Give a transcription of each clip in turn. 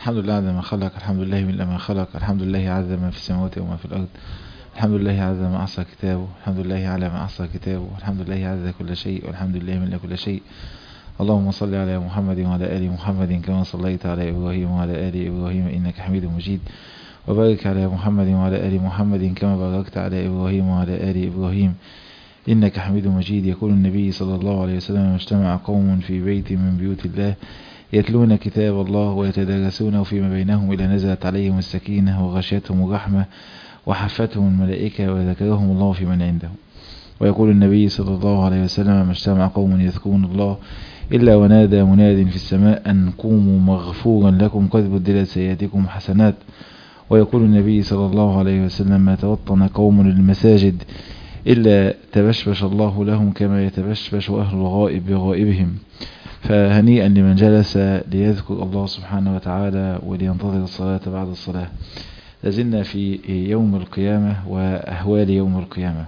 الحمد لله عز ما خلق الحمد لله من ما خلق الحمد لله عز ما في السماوات وما في الأرض الحمد لله عز ما أحصى كتابه الحمد لله على ما أحصى كتابه الحمد لله عز كل شيء والحمد لله من كل شيء اللهم صل على محمد وعلى آل محمد كما صليت على إبراهيم وعلى آل إبراهيم إنك حميد مجيد وبارك على محمد وعلى آل محمد كما باركت على إبراهيم وعلى آل إبراهيم إنك حميد مجيد يقول النبي صلى الله عليه وسلم اجتمع قوم في بيت من بيوت الله يتلون كتاب الله ويتدارسونه فيما بينهم إلى نزلت عليهم السكينة وغشيتهم الرحمة وحفتهم الملائكة وذكرهم الله في من عنده ويقول النبي صلى الله عليه وسلم ما اجتمع قوم يذكرون الله إلا ونادى مناد في السماء أن قوموا مغفورا لكم قد بدلت سيئاتكم حسنات ويقول النبي صلى الله عليه وسلم ما توطن قوم للمساجد إلا تبشبش الله لهم كما يتبشبش أهل الغائب بغائبهم فهنيئا لمن جلس ليذكر الله سبحانه وتعالى ولينتظر الصلاة بعد الصلاة لازلنا في يوم القيامة وأهوال يوم القيامة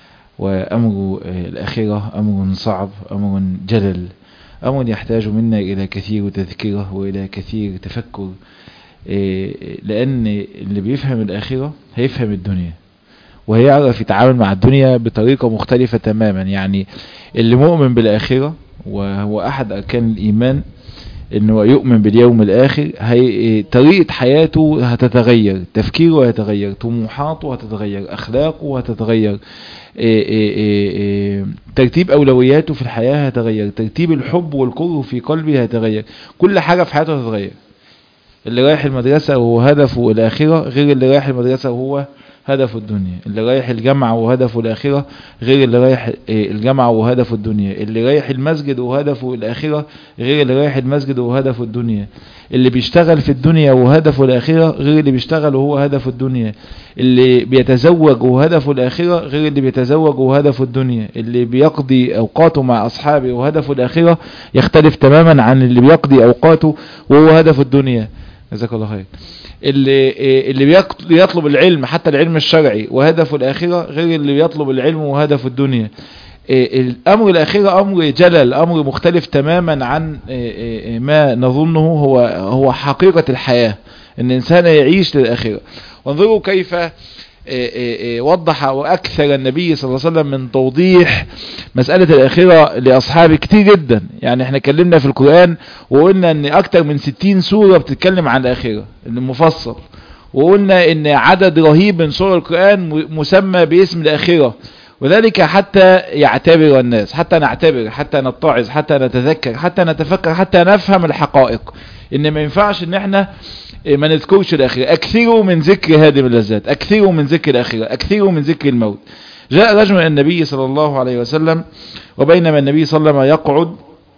وأمر الأخيرة أمر صعب أمر جلل أمر يحتاج منا إلى كثير تذكيره وإلى كثير تفكر لأن اللي بيفهم الآخرة هيفهم الدنيا وهيعرف يتعامل مع الدنيا بطريقة مختلفة تماما يعني اللي مؤمن بالآخرة وهو أحد أركان الإيمان انه يؤمن باليوم الاخر هي طريقة حياته هتتغير تفكيره هيتغير طموحاته هتتغير اخلاقه هتتغير إيه إيه إيه ترتيب اولوياته في الحياة هتتغير ترتيب الحب والكره في قلبه هيتغير كل حاجة في حياته هتتغير اللي رايح المدرسة وهو هدفه الاخرة غير اللي رايح المدرسة وهو هدفه الدنيا اللي رايح الجامعة وهدفه الآخرة غير اللي رايح الجامعة وهدفه الدنيا اللي رايح المسجد وهدفه الآخرة غير اللي رايح المسجد وهدفه الدنيا اللي بيشتغل في الدنيا وهدفه الآخرة غير اللي بيشتغل وهو هدفه الدنيا اللي بيتزوج وهدفه الآخرة غير اللي بيتزوج وهدفه الدنيا اللي بيقضي أوقاته مع أصحابه وهدفه الآخرة يختلف تماما عن اللي بيقضي أوقاته وهو هدفه الدنيا جزاك الله خير اللي اللي بيطلب العلم حتى العلم الشرعي وهدفه الآخرة غير اللي بيطلب العلم وهدفه الدنيا الأمر الأخير أمر جلل أمر مختلف تماما عن ما نظنه هو هو حقيقة الحياة أن الإنسان يعيش للآخرة وانظروا كيف وضح وأكثر النبي صلى الله عليه وسلم من توضيح مسألة الآخرة لأصحابه كتير جدا يعني احنا اتكلمنا في القرآن وقلنا ان أكثر من ستين سورة بتتكلم عن الآخرة المفصل وقلنا ان عدد رهيب من سور القرآن مسمى باسم الآخرة وذلك حتى يعتبر الناس حتى نعتبر حتى نتعظ حتى نتذكر حتى نتفكر حتى نفهم الحقائق ان ما ينفعش ان احنا ما نذكرش الآخرة أكثروا من ذكر هادم اللذات أكثروا من ذكر الآخرة أكثروا من ذكر الموت جاء رجل من النبي صلى الله عليه وسلم وبينما النبي صلى الله عليه وسلم يقعد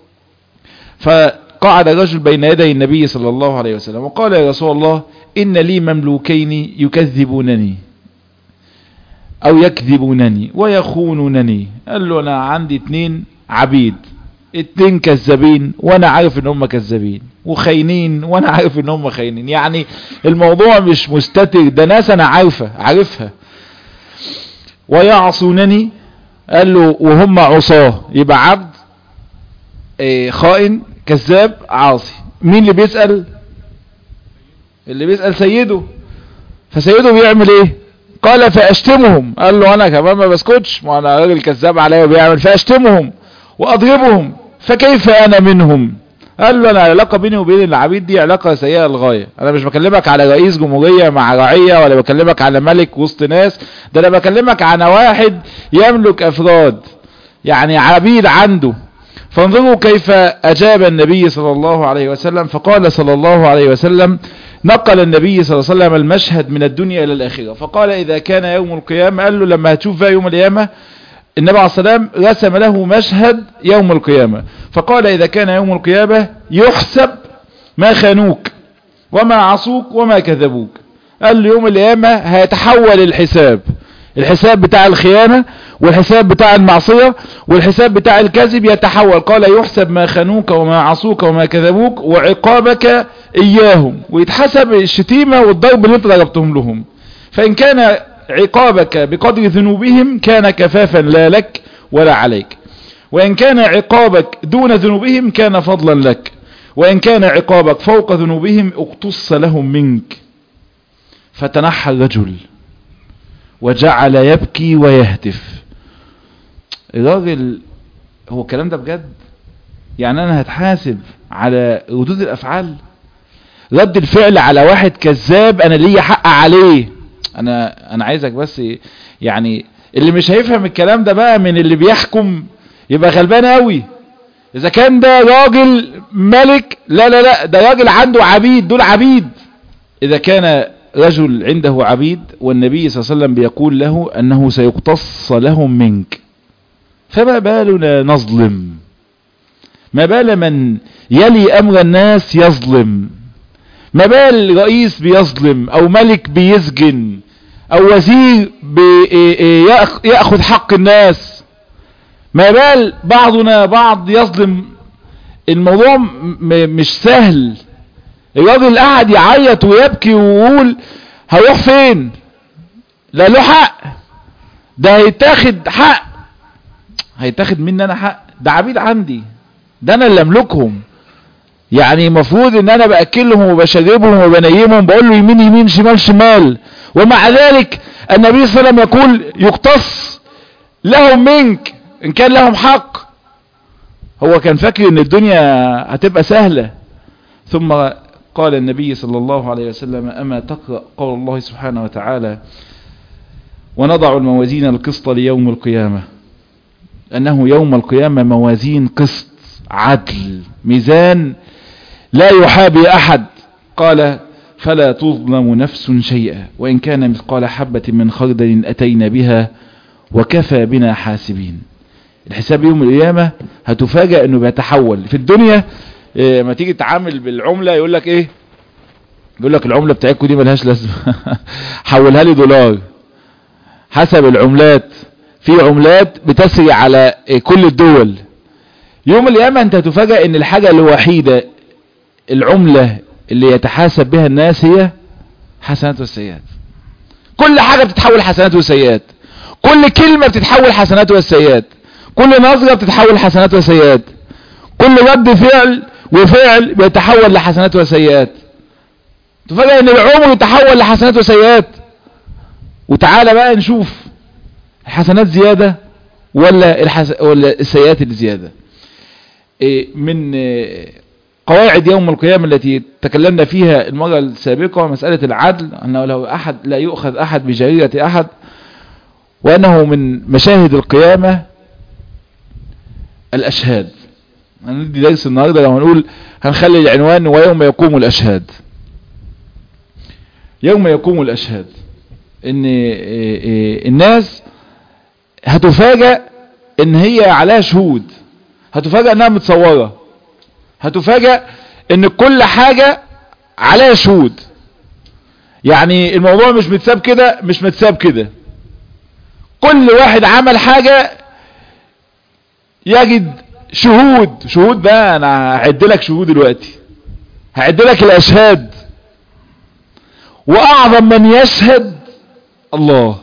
فقعد رجل بين يدي النبي صلى الله عليه وسلم وقال يا رسول الله إن لي مملوكين يكذبونني أو يكذبونني ويخونونني قال له أنا عندي اتنين عبيد اتنين كذابين وانا عارف ان هم كذابين وخاينين وانا عارف ان هم خاينين يعني الموضوع مش مستتر ده ناس انا عارفة عارفها ويعصونني قال له وهم عصاه يبقى عبد ايه خائن كذاب عاصي مين اللي بيسأل اللي بيسأل سيده فسيده بيعمل ايه قال فاشتمهم قال له انا كمان ما بسكتش ما انا راجل كذاب عليا وبيعمل فاشتمهم واضربهم فكيف انا منهم قال له انا العلاقه بيني وبين العبيد دي علاقه سيئه للغايه انا مش بكلمك على رئيس جمهوريه مع رعيه ولا بكلمك على ملك وسط ناس ده انا بكلمك عن واحد يملك افراد يعني عبيد عنده فانظروا كيف اجاب النبي صلى الله عليه وسلم فقال صلى الله عليه وسلم نقل النبي صلى الله عليه وسلم المشهد من الدنيا الى الاخره فقال اذا كان يوم القيامه قال له لما هتشوف بقى يوم القيامه النبي عليه السلام رسم له مشهد يوم القيامة فقال إذا كان يوم القيامة يحسب ما خانوك وما عصوك وما كذبوك قال له يوم القيامة هيتحول الحساب الحساب بتاع الخيانة والحساب بتاع المعصية والحساب بتاع الكذب يتحول قال يحسب ما خانوك وما عصوك وما كذبوك وعقابك إياهم ويتحسب الشتيمة والضرب اللي انت ضربتهم لهم فإن كان عقابك بقدر ذنوبهم كان كفافا لا لك ولا عليك وإن كان عقابك دون ذنوبهم كان فضلا لك وإن كان عقابك فوق ذنوبهم اقتص لهم منك فتنحى الرجل وجعل يبكي ويهتف الراجل هو الكلام ده بجد يعني انا هتحاسب على ردود الافعال رد الفعل على واحد كذاب انا ليا حق عليه انا انا عايزك بس يعني اللي مش هيفهم الكلام ده بقى من اللي بيحكم يبقى غلبان قوي اذا كان ده راجل ملك لا لا لا ده راجل عنده عبيد دول عبيد اذا كان رجل عنده عبيد والنبي صلى الله عليه وسلم بيقول له انه سيقتص لهم منك فما بالنا نظلم ما بال من يلي امر الناس يظلم ما بال رئيس بيظلم او ملك بيسجن او وزير يأخذ حق الناس ما بال بعضنا بعض يظلم الموضوع مش سهل الراجل قاعد يعيط ويبكي ويقول هروح فين لا له حق ده هيتاخد حق هيتاخد مني انا حق ده عبيد عندي ده انا اللي املكهم يعني المفروض ان انا باكلهم وبشربهم وبنيمهم بقول له يمين يمين شمال شمال ومع ذلك النبي صلى الله عليه وسلم يقول يقتص لهم منك ان كان لهم حق هو كان فاكر ان الدنيا هتبقى سهلة ثم قال النبي صلى الله عليه وسلم اما تقرأ قول الله سبحانه وتعالى ونضع الموازين القسط ليوم القيامة انه يوم القيامة موازين قسط عدل ميزان لا يحابي احد قال فلا تظلم نفس شيئا وان كان مثقال حبة من خردل اتينا بها وكفى بنا حاسبين الحساب يوم القيامة هتفاجأ انه بيتحول في الدنيا إيه ما تيجي تتعامل بالعملة يقول لك ايه يقول لك العملة بتاعتكم دي ملهاش لازمة حولها لي دولار حسب العملات في عملات بتسري على كل الدول يوم القيامة انت هتفاجأ ان الحاجة الوحيدة العملة اللي يتحاسب بها الناس هي حسنات والسيئات كل حاجة بتتحول حسنات وسيئات كل كلمة بتتحول حسنات وسيئات كل نظرة بتتحول حسنات وسيئات كل رد فعل وفعل بيتحول لحسنات وسيئات تفاجأ ان العمر يتحول لحسنات وسيئات وتعالى بقى نشوف الحسنات زيادة ولا, الحس... ولا السيئات اللي زيادة إيه من إيه قواعد يوم القيامة التي تكلمنا فيها المرة السابقة مسألة العدل أنه لو أحد لا يؤخذ أحد بجريرة أحد وأنه من مشاهد القيامة الأشهاد هندي درس النهاردة لو هنقول هنخلي العنوان ويوم يقوم الأشهاد يوم يقوم الأشهاد ان الناس هتفاجأ ان هي عليها شهود هتفاجأ انها متصورة هتفاجأ ان كل حاجة عليها شهود يعني الموضوع مش متساب كده مش متساب كده كل واحد عمل حاجة يجد شهود شهود بقى انا هعد لك شهود دلوقتي هعد لك الاشهاد واعظم من يشهد الله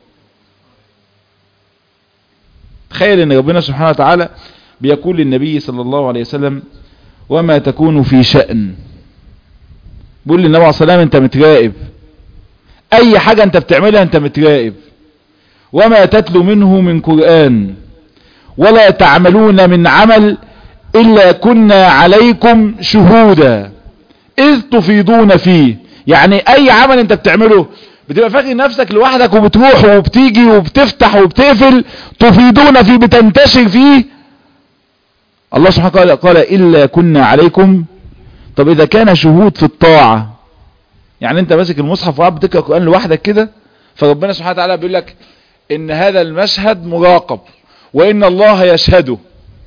تخيل ان ربنا سبحانه وتعالى بيقول للنبي صلى الله عليه وسلم وما تكون في شأن بيقول للنبي عليه الصلاة والسلام انت متراقب اي حاجة انت بتعملها انت متراقب وما تتلو منه من قرآن ولا تعملون من عمل إلا كنا عليكم شهودا إذ تفيضون فيه يعني أي عمل أنت بتعمله بتبقى فاكر نفسك لوحدك وبتروح وبتيجي وبتفتح وبتقفل تفيضون فيه بتنتشر فيه الله سبحانه وتعالى قال إلا كنا عليكم طب إذا كان شهود في الطاعة يعني أنت ماسك المصحف وقاعد بتقرأ القرآن لوحدك كده فربنا سبحانه وتعالى بيقول لك إن هذا المشهد مراقب وإن الله يشهده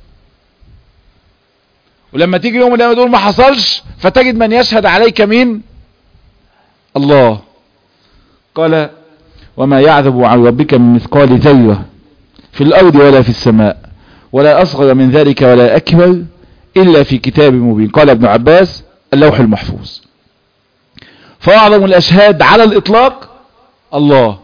ولما تيجي يوم القيامة تقول ما حصلش فتجد من يشهد عليك مين الله قال وما يعذب عن ربك من مثقال ذرة في الأرض ولا في السماء ولا أصغر من ذلك ولا أكبر إلا في كتاب مبين قال ابن عباس اللوح المحفوظ فأعظم الأشهاد على الإطلاق الله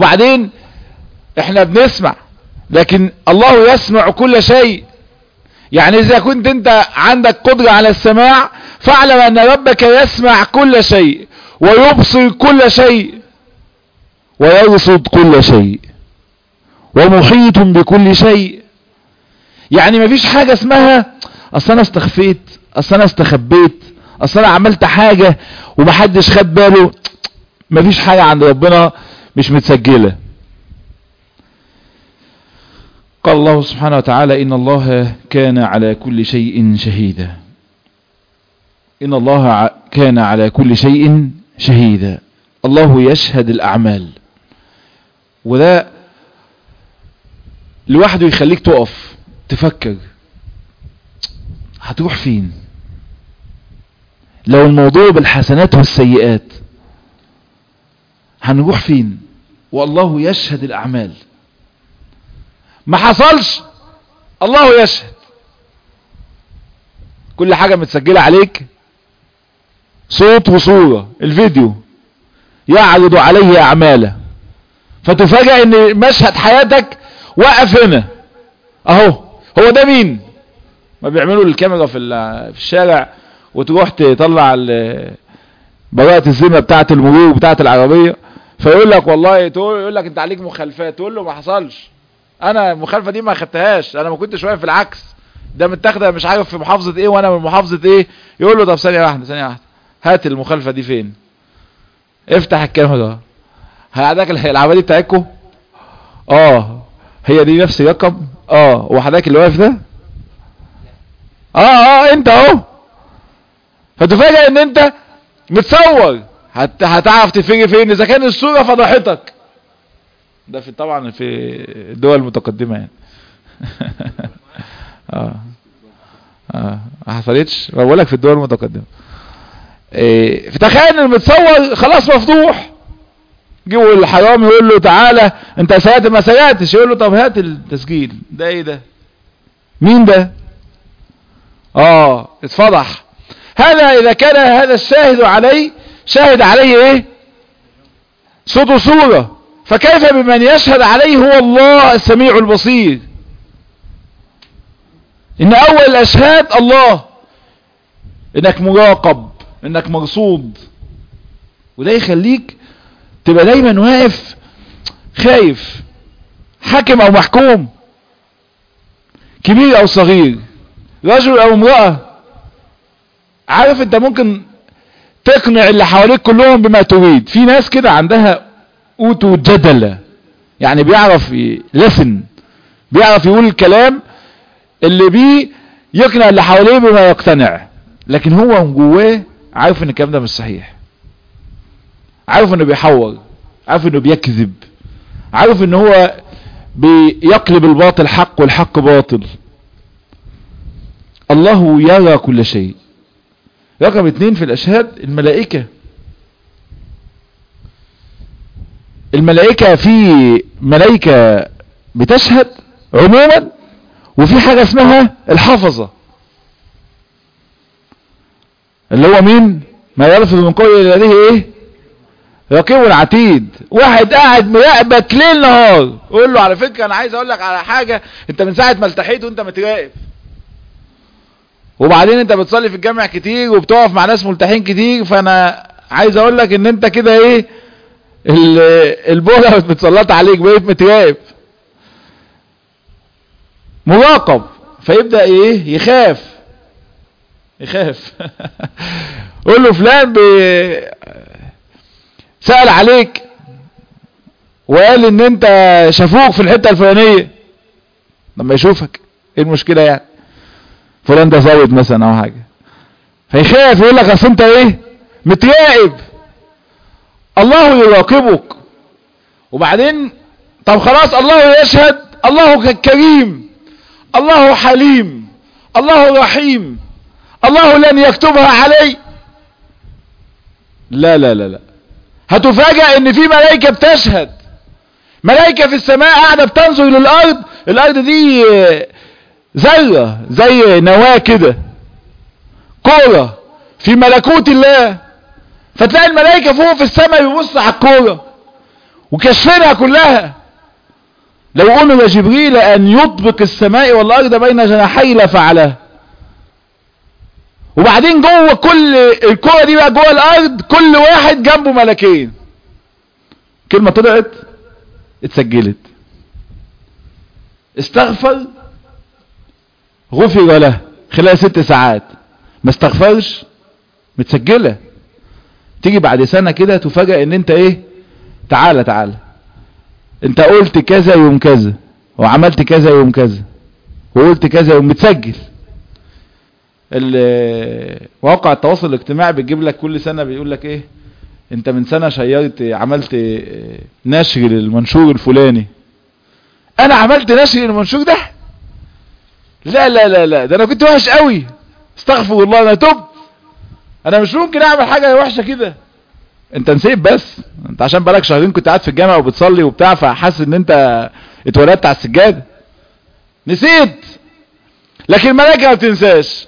وبعدين احنا بنسمع لكن الله يسمع كل شيء يعني اذا كنت انت عندك قدرة على السماع فاعلم ان ربك يسمع كل شيء ويبصر كل شيء ويرصد كل شيء ومحيط بكل شيء يعني مفيش حاجة اسمها اصل انا استخفيت اصل انا استخبيت اصل انا عملت حاجة ومحدش خد باله مفيش حاجة عند ربنا مش متسجلة قال الله سبحانه وتعالى إن الله كان على كل شيء شهيدا إن الله كان على كل شيء شهيدا الله يشهد الأعمال وده لوحده يخليك تقف تفكر هتروح فين لو الموضوع بالحسنات والسيئات هنروح فين والله يشهد الأعمال ما حصلش الله يشهد كل حاجة متسجلة عليك صوت وصورة الفيديو يعرض عليه أعماله فتفاجأ ان مشهد حياتك وقف هنا اهو هو ده مين ما بيعملوا الكاميرا في في الشارع وتروح تطلع براءة الذمة بتاعة المرور بتاعة العربية فيقول لك والله تقول يقول لك انت عليك مخالفات تقول له ما حصلش انا المخالفة دي ما خدتهاش انا ما كنتش واقف في العكس ده متاخده مش عارف في محافظة ايه وانا من محافظة ايه يقول له طب ثانية واحدة ثانية واحدة هات المخالفة دي فين افتح الكاميرا هيعدك العملية بتاعتكم اه هي دي نفس الرقم اه وحضرتك اللي واقف ده اه اه انت اهو فتفاجئ ان انت متصور هت... هتعرف تفرق فين اذا كان الصورة فضحتك ده في طبعا في الدول المتقدمة يعني اه اه ما حصلتش بقول لك في الدول المتقدمة إيه فتخيل ان المتصور خلاص مفضوح جيبوا الحرام يقول له تعالى انت سيئت ما سيئتش يقول له طب هات التسجيل ده ايه ده مين ده اه اتفضح هذا اذا كان هذا الشاهد عليه شاهد عليه ايه صوت وصورة فكيف بمن يشهد عليه هو الله السميع البصير ان اول الاشهاد الله انك مراقب انك مرصود وده يخليك تبقى دايما واقف خايف حاكم او محكوم كبير او صغير رجل او امرأة عارف انت ممكن تقنع اللي حواليك كلهم بما تريد في ناس كده عندها اوتو جدل يعني بيعرف لسن بيعرف يقول الكلام اللي بيه يقنع اللي حواليه بما يقتنع لكن هو من جواه عارف ان الكلام ده مش صحيح عارف انه بيحور عارف انه بيكذب عارف ان هو بيقلب الباطل حق والحق باطل الله يرى كل شيء رقم اتنين في الاشهاد الملائكة الملائكة في ملائكة بتشهد عموما وفي حاجة اسمها الحفظة اللي هو مين ما يلفظ من قول لديه ايه رقيب العتيد واحد قاعد مراقبك ليل نهار قول له على فكرة انا عايز اقول لك على حاجة انت من ساعة ما التحيت وانت متراقب وبعدين انت بتصلي في الجامع كتير وبتقف مع ناس ملتحين كتير فانا عايز اقول لك ان انت كده ايه البولة بتسلط عليك بقيت متراقب مراقب فيبدأ ايه يخاف يخاف قول له فلان بي سأل عليك وقال ان انت شافوك في الحتة الفلانية لما يشوفك ايه المشكلة يعني فلان ده زود مثلا او حاجة فيخاف يقول لك اصل انت ايه متراقب الله يراقبك وبعدين طب خلاص الله يشهد الله كريم الله حليم الله رحيم الله لن يكتبها علي لا لا لا لا هتفاجأ ان في ملائكة بتشهد ملائكة في السماء قاعدة بتنظر للارض الارض دي ذرة زي نواة كده كورة في ملكوت الله فتلاقي الملائكة فوق في السماء بيبص على الكورة وكشفينها كلها لو امر جبريل ان يطبق السماء والارض بين جناحي لفعله وبعدين جوه كل الكرة دي بقى جوه الارض كل واحد جنبه ملكين كلمة طلعت اتسجلت استغفر غفر له خلال ست ساعات ما استغفرش متسجلة تيجي بعد سنة كده تفاجأ ان انت ايه تعالى تعالى انت قلت كذا يوم كذا وعملت كذا يوم كذا وقلت كذا يوم متسجل مواقع التواصل الاجتماعي بتجيب لك كل سنة بيقول لك ايه انت من سنة شيرت عملت نشر للمنشور الفلاني انا عملت نشر للمنشور ده لا لا لا لا ده انا كنت وحش قوي استغفر الله انا تب انا مش ممكن اعمل حاجة وحشة كده انت نسيت بس انت عشان بقالك شهرين كنت قاعد في الجامعة وبتصلي وبتاع فحاسس ان انت اتولدت على السجادة نسيت لكن الملائكة ما بتنساش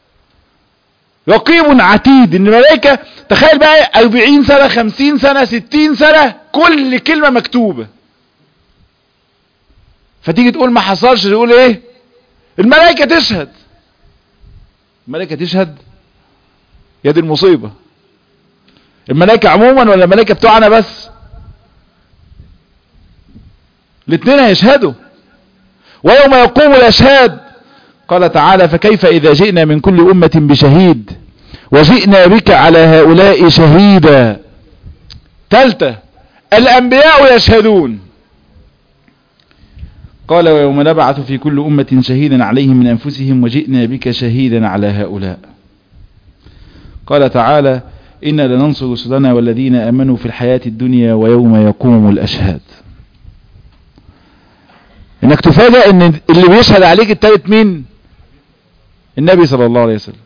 رقيب عتيد ان الملائكة تخيل بقى 40 سنة 50 سنة 60 سنة كل كلمة مكتوبة فتيجي تقول ما حصلش تقول ايه الملائكة تشهد الملائكة تشهد يا دي المصيبة الملائكة عموما ولا الملائكة بتوعنا بس الاثنين هيشهدوا ويوم يقوم الاشهاد قال تعالى فكيف اذا جئنا من كل امة بشهيد وجئنا بك على هؤلاء شهيدا ثالثة الانبياء يشهدون قال ويوم نبعث في كل امة شهيدا عليهم من انفسهم وجئنا بك شهيدا على هؤلاء قال تعالى إنا لننصر رسلنا والذين أمنوا في الحياة الدنيا ويوم يقوم الأشهاد انك تفاجأ ان اللي بيشهد عليك التالت مين النبي صلى الله عليه وسلم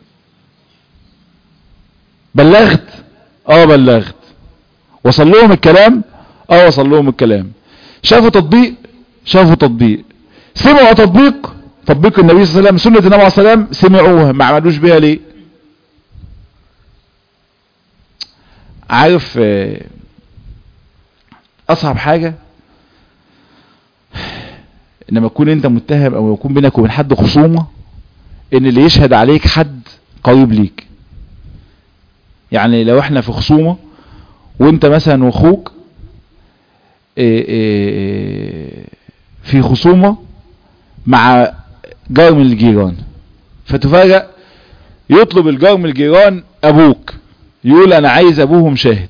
بلغت اه بلغت وصل لهم الكلام اه وصل لهم الكلام شافوا تطبيق شافوا تطبيق سمعوا تطبيق تطبيق النبي صلى الله عليه وسلم سنة النبي صلى الله عليه وسلم سمعوها ما عملوش بيها ليه عارف اصعب حاجة انما تكون انت متهم او يكون بينك وبين حد خصومة ان اللي يشهد عليك حد قريب ليك يعني لو احنا في خصومة وانت مثلا واخوك في خصومة مع جار من الجيران فتفاجأ يطلب الجار من الجيران ابوك يقول انا عايز ابوهم شاهد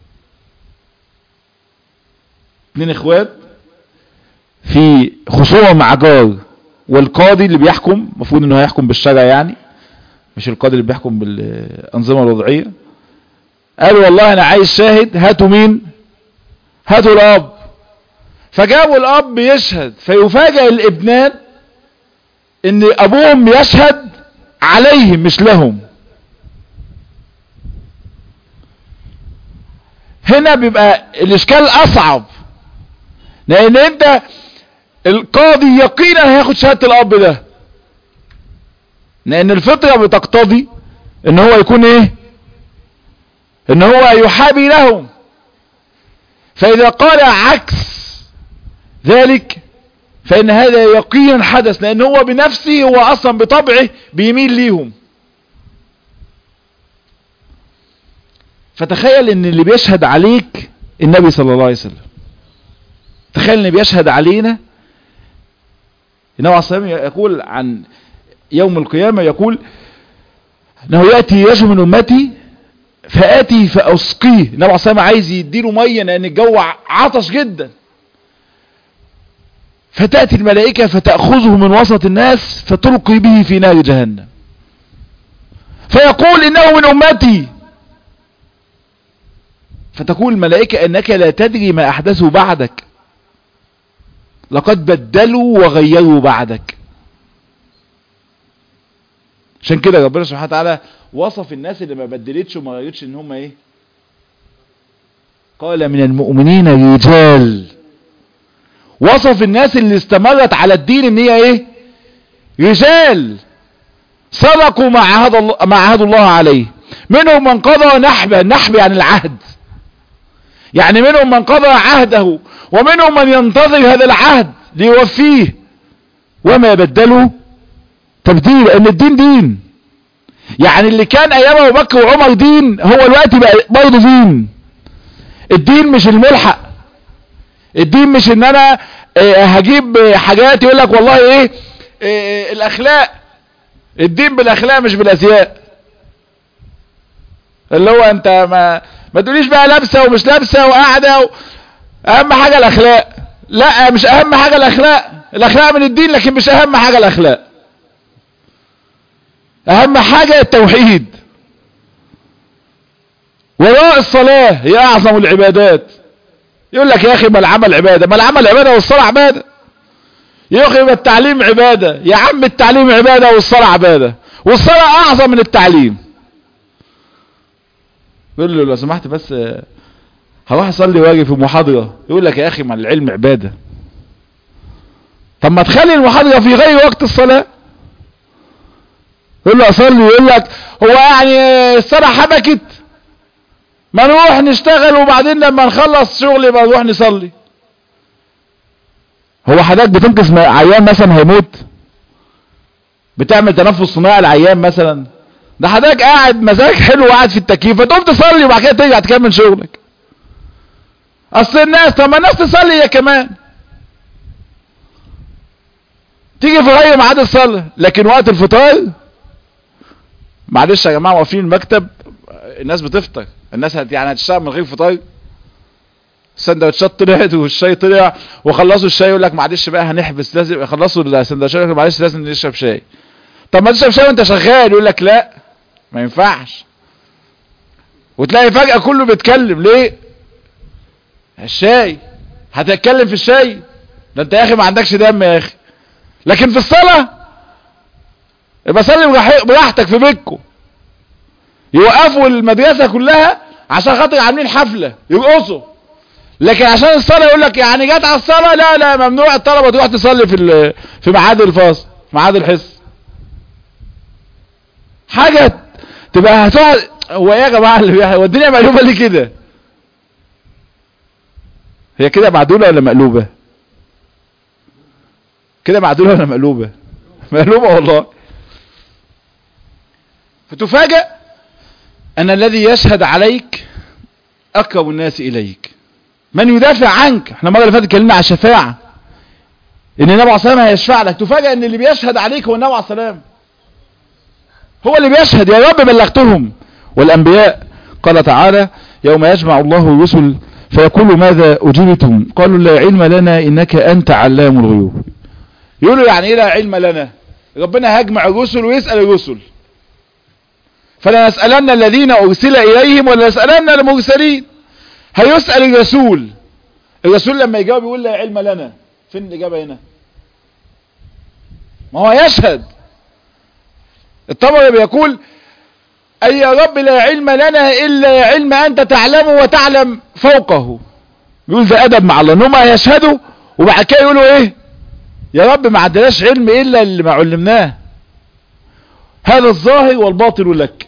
اتنين اخوات في خصومة مع جار والقاضي اللي بيحكم المفروض انه هيحكم بالشرع يعني مش القاضي اللي بيحكم بالانظمة الوضعية قالوا والله انا عايز شاهد هاتوا مين هاتوا الاب فجابوا الاب يشهد فيفاجئ الابنان ان ابوهم يشهد عليهم مش لهم هنا بيبقى الاشكال اصعب لان انت القاضي يقينا هياخد شهادة الاب ده لان الفطرة بتقتضي ان هو يكون ايه ان هو يحابي لهم فاذا قال عكس ذلك فان هذا يقينا حدث لان هو بنفسه هو اصلا بطبعه بيميل ليهم فتخيل ان اللي بيشهد عليك النبي صلى الله عليه وسلم تخيل ان بيشهد علينا النبي عليه الصلاة يقول عن يوم القيامة يقول انه يأتي رجل من امتي فآتي فأسقيه النبي عليه الصلاة عايز يديله مية لان الجو عطش جدا فتأتي الملائكة فتأخذه من وسط الناس فتلقي به في نار جهنم فيقول انه من امتي فتقول الملائكة انك لا تدري ما احدثوا بعدك لقد بدلوا وغيروا بعدك عشان كده ربنا سبحانه وتعالى وصف الناس اللي ما بدلتش وما غيرتش ان هم ايه قال من المؤمنين رجال وصف الناس اللي استمرت على الدين ان هي ايه رجال صدقوا ما عهد الله, ما عهد الله عليه منهم من قضى نحبه نحب يعني العهد يعني منهم من قضى عهده ومنهم من ينتظر هذا العهد ليوفيه وما بدلوا تبديل لان الدين دين يعني اللي كان ايام ابو بكر وعمر دين هو الوقت بقى برضه دين الدين مش الملحق الدين مش ان انا اه هجيب حاجات يقول لك والله ايه اه الاخلاق الدين بالاخلاق مش بالازياء اللي هو انت ما ما تقوليش بقى لابسه ومش لابسه وقاعده و... اهم حاجه الاخلاق لا مش اهم حاجه الاخلاق الاخلاق من الدين لكن مش اهم حاجه الاخلاق اهم حاجه التوحيد وراء الصلاه هي اعظم العبادات يقول لك يا اخي ما العمل عباده ما العمل عباده والصلاه عباده يا اخي ما التعليم عباده يا عم التعليم عباده والصلاه عباده والصلاه اعظم من التعليم يقول له لو سمحت بس هروح اصلي واجي في محاضرة يقول لك يا اخي ما العلم عبادة طب ما تخلي المحاضرة في غير وقت الصلاة يقول له اصلي يقول لك هو يعني الصلاة حبكت ما نروح نشتغل وبعدين لما نخلص شغل يبقى نروح نصلي هو حضرتك بتنقذ عيان مثلا هيموت بتعمل تنفس صناعي لعيان مثلا ده حضرتك قاعد مزاج حلو وقاعد في التكييف فتقوم تصلي وبعد كده ترجع تكمل شغلك اصل الناس طب ما الناس تصلي هي كمان تيجي في غير ميعاد الصلاه لكن وقت الفطار معلش يا جماعه واقفين المكتب الناس بتفطر الناس هت يعني هتشتغل من غير فطار السندوتشات طلعت والشاي طلع وخلصوا الشاي يقول لك معلش بقى هنحبس لازم خلصوا السندوتشات معلش لازم نشرب شاي طب ما تشرب شاي وانت شغال يقول لك لا ما ينفعش وتلاقي فجأة كله بيتكلم ليه الشاي هتتكلم في الشاي ده انت يا اخي ما عندكش دم يا اخي لكن في الصلاة يبقى صلي براحتك في بيتكم يوقفوا المدرسة كلها عشان خاطر عاملين حفلة يرقصوا لكن عشان الصلاة يقول لك يعني جت على الصلاة لا لا ممنوع الطلبة تروح تصلي في في ميعاد الفاصل ميعاد الحصة حاجة تبقى هتقعد هو ايه يا جماعة اللي بيحصل هو الدنيا مقلوبة ليه كده هي كده معدولة ولا مقلوبة كده معدولة ولا مقلوبة مقلوبة والله فتفاجأ ان الذي يشهد عليك اقرب الناس اليك من يدافع عنك احنا المره اللي فاتت اتكلمنا على الشفاعه ان النبي عليه الصلاه والسلام هيشفع لك تفاجأ ان اللي بيشهد عليك هو النبي عليه الصلاه والسلام هو اللي بيشهد يا رب بلغتهم والأنبياء قال تعالى يوم يجمع الله الرسل فيقول ماذا أجبتم قالوا لا علم لنا إنك أنت علام الغيوب يقولوا يعني إيه لا علم لنا ربنا هيجمع الرسل ويسأل الرسل فلا نسألن الذين أرسل إليهم ولا نسألن المرسلين هيسأل الرسول الرسول لما يجاوب يقول لا علم لنا فين الإجابة هنا ما هو يشهد الطبري بيقول أي يا رب لا علم لنا إلا علم أنت تعلم وتعلم فوقه يقول ده أدب مع الله إنهم يشهدوا وبعد كده يقولوا إيه يا رب ما عندناش علم إلا اللي ما علمناه هذا الظاهر والباطل لك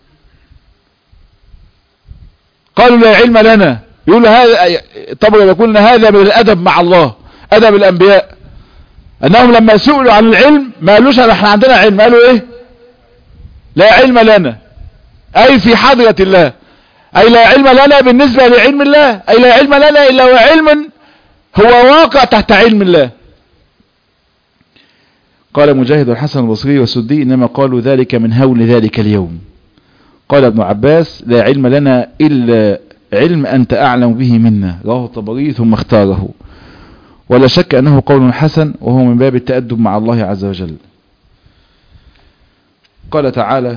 قالوا لا علم لنا يقول هذا طبعا يقول هذا من الأدب مع الله أدب الأنبياء أنهم لما سئلوا عن العلم ما قالوش احنا عندنا علم قالوا إيه لا علم لنا أي في حضرة الله أي لا علم لنا بالنسبة لعلم الله أي لا علم لنا إلا هو علم هو واقع تحت علم الله قال مجاهد الحسن البصري والسدي إنما قالوا ذلك من هول ذلك اليوم قال ابن عباس لا علم لنا إلا علم أنت أعلم به منا رواه الطبري ثم اختاره ولا شك أنه قول حسن وهو من باب التأدب مع الله عز وجل قال تعالى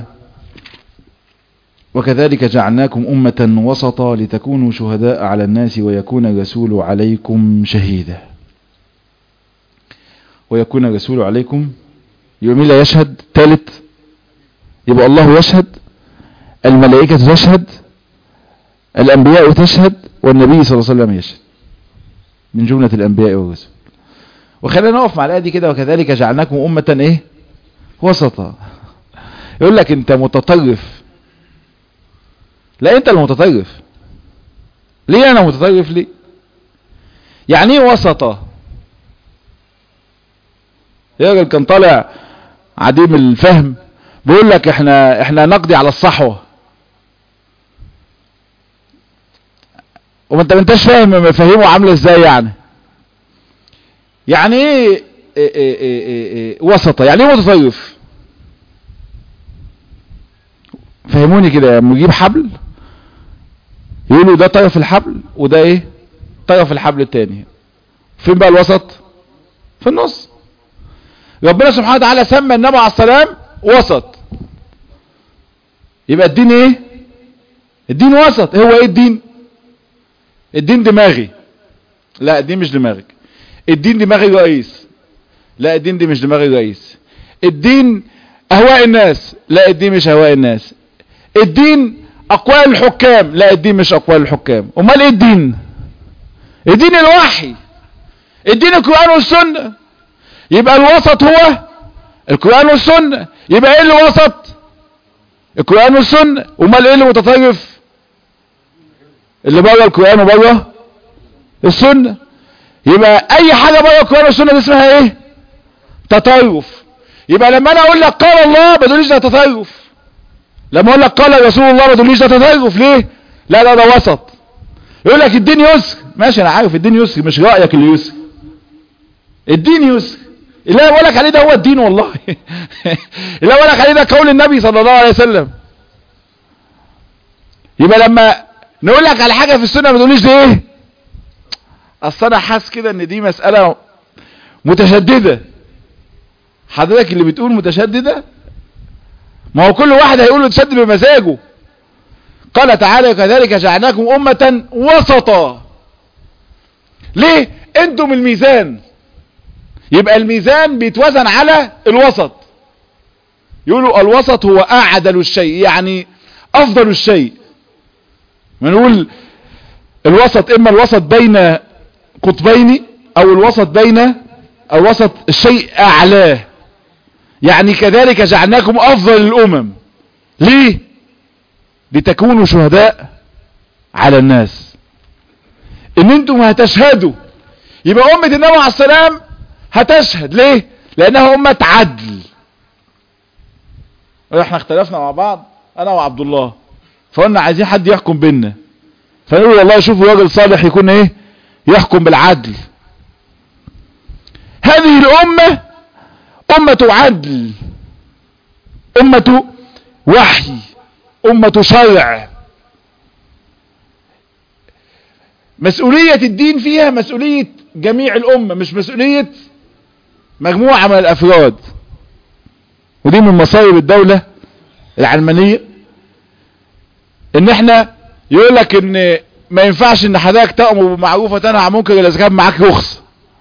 وكذلك جعلناكم أمة وسطا لتكونوا شهداء على الناس ويكون الرسول عليكم شهيدا ويكون الرسول عليكم يوم لا يشهد ثالث يبقى الله يشهد الملائكة تشهد الأنبياء تشهد والنبي صلى الله عليه وسلم يشهد من جملة الأنبياء والرسل وخلينا نقف مع الآية دي كده وكذلك جعلناكم أمة إيه وسطا يقول لك أنت متطرف لا أنت المتطرف ليه أنا متطرف ليه يعني إيه وسطا راجل كان طالع عديم الفهم بيقول لك احنا احنا نقضي على الصحوة وما انت ما انتش فاهم مفاهيمه عامله ازاي يعني يعني ايه, إيه, إيه, إيه, إيه وسطة يعني ايه متطرف فهموني كده لما يجيب حبل يقولوا ده طرف الحبل وده ايه طرف الحبل التاني فين بقى الوسط في النص ربنا سبحانه وتعالى سمى النبي عليه السلام وسط يبقى الدين ايه الدين وسط هو ايه الدين الدين دماغي لا الدين مش دماغك الدين دماغي رئيس لا الدين دي مش دماغي رئيس الدين اهواء الناس لا الدين مش اهواء الناس الدين اقوال الحكام لا الدين مش اقوال الحكام امال ايه الدين الدين الوحي الدين القرآن والسنة يبقى الوسط هو القرآن والسنة يبقى ايه اللي وسط القرآن والسنة امال ايه اللي متطرف اللي بره القرآن وبره السنة يبقى اي حاجة بره القرآن والسنة دي اسمها ايه تطرف يبقى لما انا اقول لك قال الله ما تقوليش ده تطرف لما اقول لك قال رسول الله ما تقوليش ده تطرف ليه لا لا ده وسط يقول لك الدين يسر ماشي انا عارف الدين يسر مش رأيك اللي يسر الدين يسر اللي انا بقول لك عليه ده هو الدين والله اللي انا بقول لك عليه ده قول النبي صلى الله عليه وسلم يبقى لما نقول لك على حاجة في السنة ما تقوليش دي ايه اصل انا حاسس كده ان دي مسألة متشددة حضرتك اللي بتقول متشددة ما هو كل واحد هيقول متشدد بمزاجه قال تعالى كذلك جعلناكم أمة وسطا ليه انتم الميزان يبقى الميزان بيتوزن على الوسط يقولوا الوسط هو أعدل الشيء يعني أفضل الشيء بنقول الوسط إما الوسط بين قطبين أو الوسط بين الوسط الشيء أعلاه يعني كذلك جعلناكم أفضل الأمم ليه لتكونوا شهداء على الناس ان انتم هتشهدوا يبقى امة النبي عليه السلام هتشهد ليه لانها امة عدل احنا اختلفنا مع بعض انا وعبد الله فقلنا عايزين حد يحكم بينا فنقول والله شوفوا راجل صالح يكون ايه يحكم بالعدل هذه الامة امة عدل امة وحي امة شرع مسؤولية الدين فيها مسؤولية جميع الامة مش مسؤولية مجموعة من الافراد ودي من مصايب الدولة العلمانية ان احنا يقول لك ان ما ينفعش ان حضرتك تأمر بالمعروف وتنهى عن المنكر الا اذا كان معاك رخصة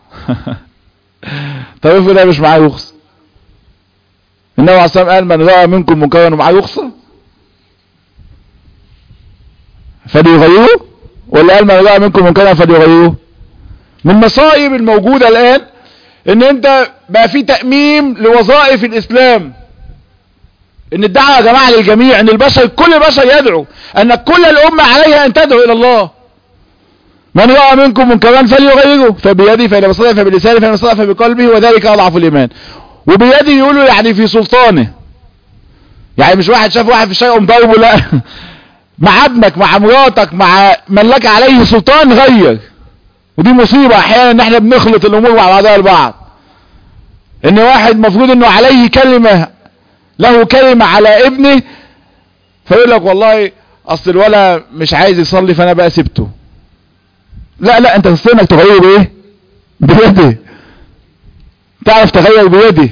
طب افرض ده مش معاه رخصة النبي عليه الصلاة والسلام قال من رأى منكم منكرا ومعاه رخصة فليغيروه ولا قال من رأى منكم منكرا فليغيروه من المصائب الموجودة الآن ان انت بقى في تأميم لوظائف الاسلام ان الدعوة يا جماعة للجميع ان البشر كل البشر يدعو ان كل الامة عليها ان تدعو الى الله من رأى منكم منكرا فليغيره فبيده فإن بصدق فبلسانه فإن بصدق فبقلبه وذلك أضعف الإيمان وبيده يقولوا يعني في سلطانه يعني مش واحد شاف واحد في الشارع ومضربه لا مع ابنك مع مراتك مع من لك عليه سلطان غير ودي مصيبة احيانا ان احنا بنخلط الامور مع بعضها البعض ان واحد مفروض انه عليه كلمة له كلمة على ابنه فيقول لك والله اصل الولا مش عايز يصلي فانا بقى سبته لا لا انت تستطيع انك تغير بايه بيده تعرف تغير بيده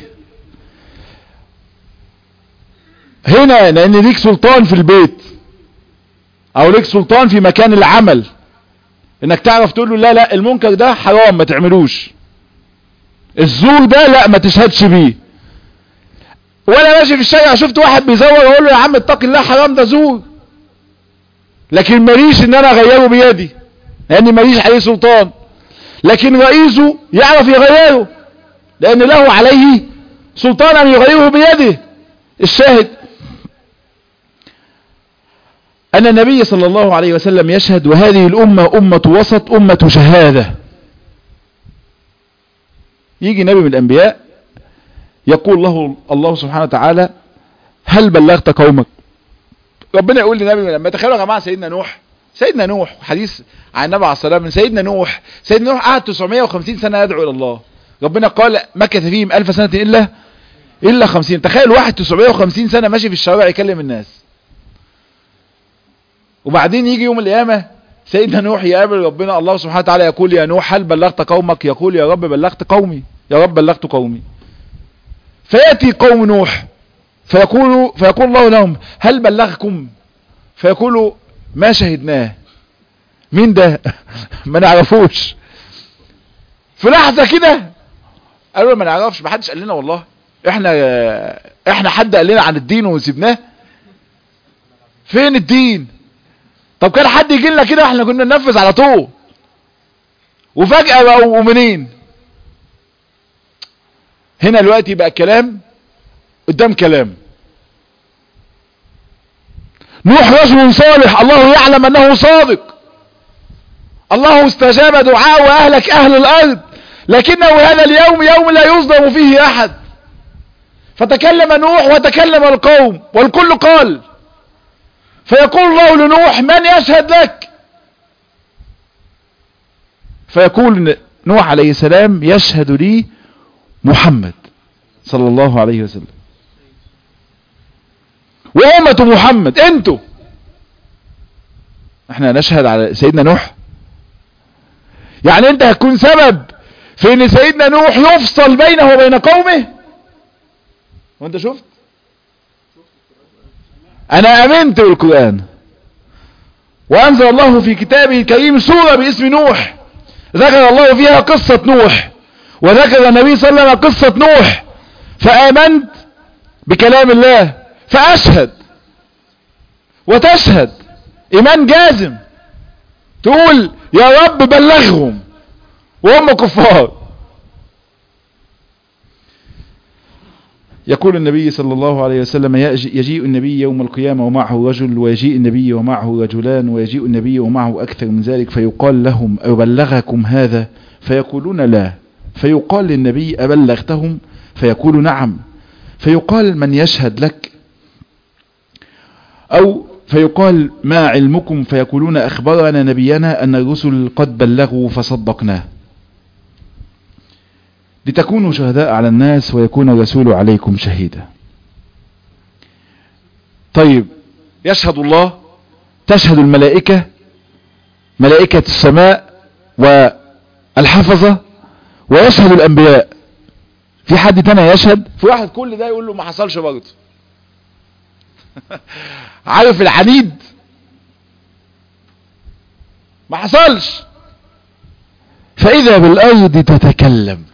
هنا لان ليك سلطان في البيت او ليك سلطان في مكان العمل انك تعرف تقول له لا لا المنكر ده حرام ما تعملوش الزور ده لا ما تشهدش بيه وانا ماشي في الشارع شفت واحد بيزور اقول له يا عم اتق الله حرام ده زور لكن ماليش ان انا اغيره بيدي لان ماليش عليه سلطان لكن رئيسه يعرف يغيره لان له عليه سلطان ان يغيره بيده الشاهد ان النبي صلى الله عليه وسلم يشهد وهذه الامة امة وسط امة شهادة يجي نبي من الانبياء يقول له الله سبحانه وتعالى هل بلغت قومك ربنا يقول للنبي لما تخيلوا يا جماعه سيدنا نوح سيدنا نوح حديث عن النبي عليه الصلاه والسلام سيدنا نوح سيدنا نوح قعد 950 سنه يدعو الى الله ربنا قال مكث فيهم 1000 سنه الا الا 50 تخيل واحد 950 سنه ماشي في الشوارع يكلم الناس وبعدين يجي يوم القيامه سيدنا نوح يقابل ربنا الله سبحانه وتعالى يقول يا نوح هل بلغت قومك يقول يا رب بلغت قومي يا رب بلغت قومي فياتي قوم نوح فيقول فيقول الله لهم هل بلغكم فيقولوا ما شهدناه مين ده ما نعرفوش في لحظة كده قالوا ما نعرفش ما حدش قال لنا والله احنا احنا حد قال لنا عن الدين وسيبناه فين الدين طب كان حد يجي لنا كده احنا كنا ننفذ على طول وفجأة بقوا مؤمنين هنا دلوقتي بقى كلام قدام كلام نوح رجل صالح الله يعلم انه صادق الله استجاب دعاء واهلك اهل الارض لكنه هذا اليوم يوم لا يظلم فيه احد فتكلم نوح وتكلم القوم والكل قال فيقول الله لنوح من يشهد لك فيقول نوح عليه السلام يشهد لي محمد صلى الله عليه وسلم وأمة محمد انتوا احنا نشهد على سيدنا نوح يعني انت هتكون سبب في ان سيدنا نوح يفصل بينه وبين قومه وانت شفت انا امنت بالقرآن وانزل الله في كتابه الكريم سورة باسم نوح ذكر الله فيها قصة نوح وذكر النبي صلى الله عليه وسلم قصة نوح فآمنت بكلام الله فأشهد وتشهد إيمان جازم تقول يا رب بلغهم وهم كفار يقول النبي صلى الله عليه وسلم يجيء النبي يوم القيامة ومعه رجل ويجيء النبي ومعه رجلان ويجيء النبي ومعه أكثر من ذلك فيقال لهم أبلغكم هذا فيقولون لا فيقال للنبي أبلغتهم فيقول نعم فيقال من يشهد لك أو فيقال ما علمكم فيقولون أخبرنا نبينا أن الرسل قد بلغوا فصدقناه لتكونوا شهداء على الناس ويكون الرسول عليكم شهيدا طيب يشهد الله تشهد الملائكة ملائكة السماء والحفظة ويشهد الأنبياء في حد تاني يشهد في واحد كل ده يقول له ما حصلش برضه عارف العنيد ما حصلش فإذا بالأرض تتكلم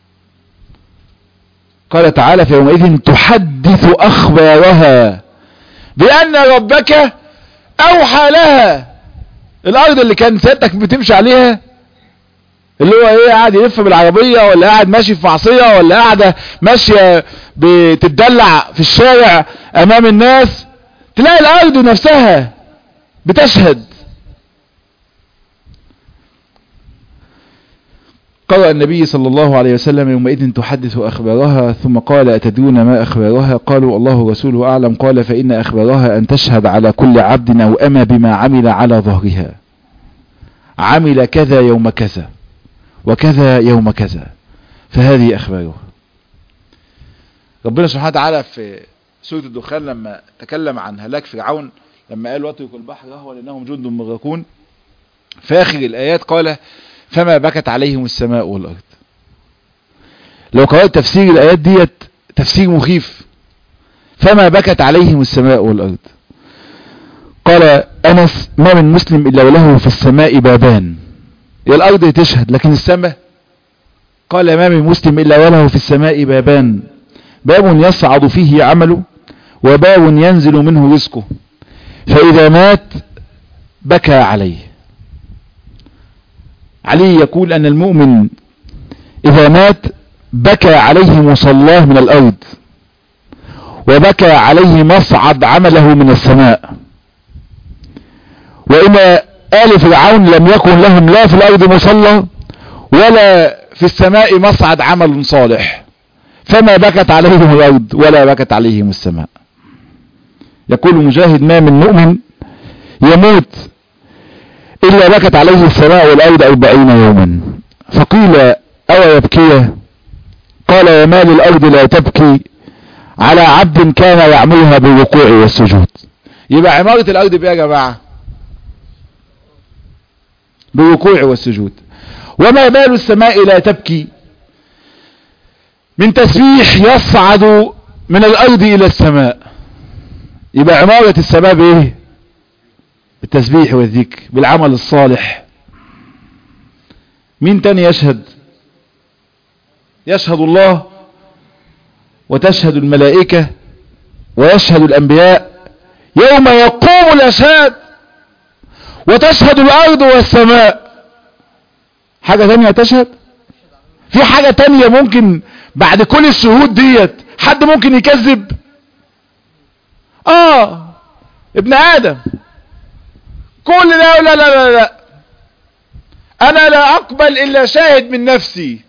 قال تعالى في يومئذ تحدث أخبارها بأن ربك أوحى لها الأرض اللي كان سيادتك بتمشي عليها اللي هو ايه قاعد يلف بالعربية ولا قاعد ماشي في معصية ولا قاعدة ماشية بتدلع في الشارع امام الناس تلاقي الارض نفسها بتشهد قرأ النبي صلى الله عليه وسلم يومئذ تحدث أخبارها ثم قال أتدرون ما أخبارها قالوا الله ورسوله أعلم قال فإن أخبارها أن تشهد على كل عبد أو أما بما عمل على ظهرها عمل كذا يوم كذا وكذا يوم كذا فهذه أخبارها ربنا سبحانه وتعالى في سورة الدخان لما تكلم عن هلاك فرعون لما قال واتركوا البحر رهوا لأنهم جند مغرقون في آخر الآيات قال فما بكت عليهم السماء والأرض لو قرأت تفسير الآيات ديت تفسير مخيف فما بكت عليهم السماء والأرض قال أنس ما من مسلم إلا وله في السماء بابان يا الأرض تشهد لكن السماء قال ما من مسلم إلا وله في السماء بابان باب يصعد فيه عمله وباب ينزل منه رزقه فإذا مات بكى عليه علي يقول أن المؤمن إذا مات بكى عليه مصلاه من الأرض وبكى عليه مصعد عمله من السماء وإن آل فرعون لم يكن لهم لا في الأرض مصلى ولا في السماء مصعد عمل صالح فما بكت عليهم الأرض ولا بكت عليهم السماء يقول مجاهد ما من مؤمن يموت إلا بكت عليه السماء والأرض أربعين يوما فقيل أو يبكي قال وما للأرض لا تبكي على عبد كان يعملها بالركوع والسجود يبقى عمارة الأرض بإيه يا جماعة بالركوع والسجود وما بال السماء لا تبكي من تسبيح يصعد من الأرض إلى السماء يبقى عمارة السماء بإيه بالتسبيح والذكر بالعمل الصالح مين تاني يشهد يشهد الله وتشهد الملائكة ويشهد الأنبياء يوم يقوم الأشهاد وتشهد الأرض والسماء حاجة تانية تشهد في حاجة تانية ممكن بعد كل الشهود ديت حد ممكن يكذب اه ابن آدم كل ده لا لا لا لا انا لا اقبل الا شاهد من نفسي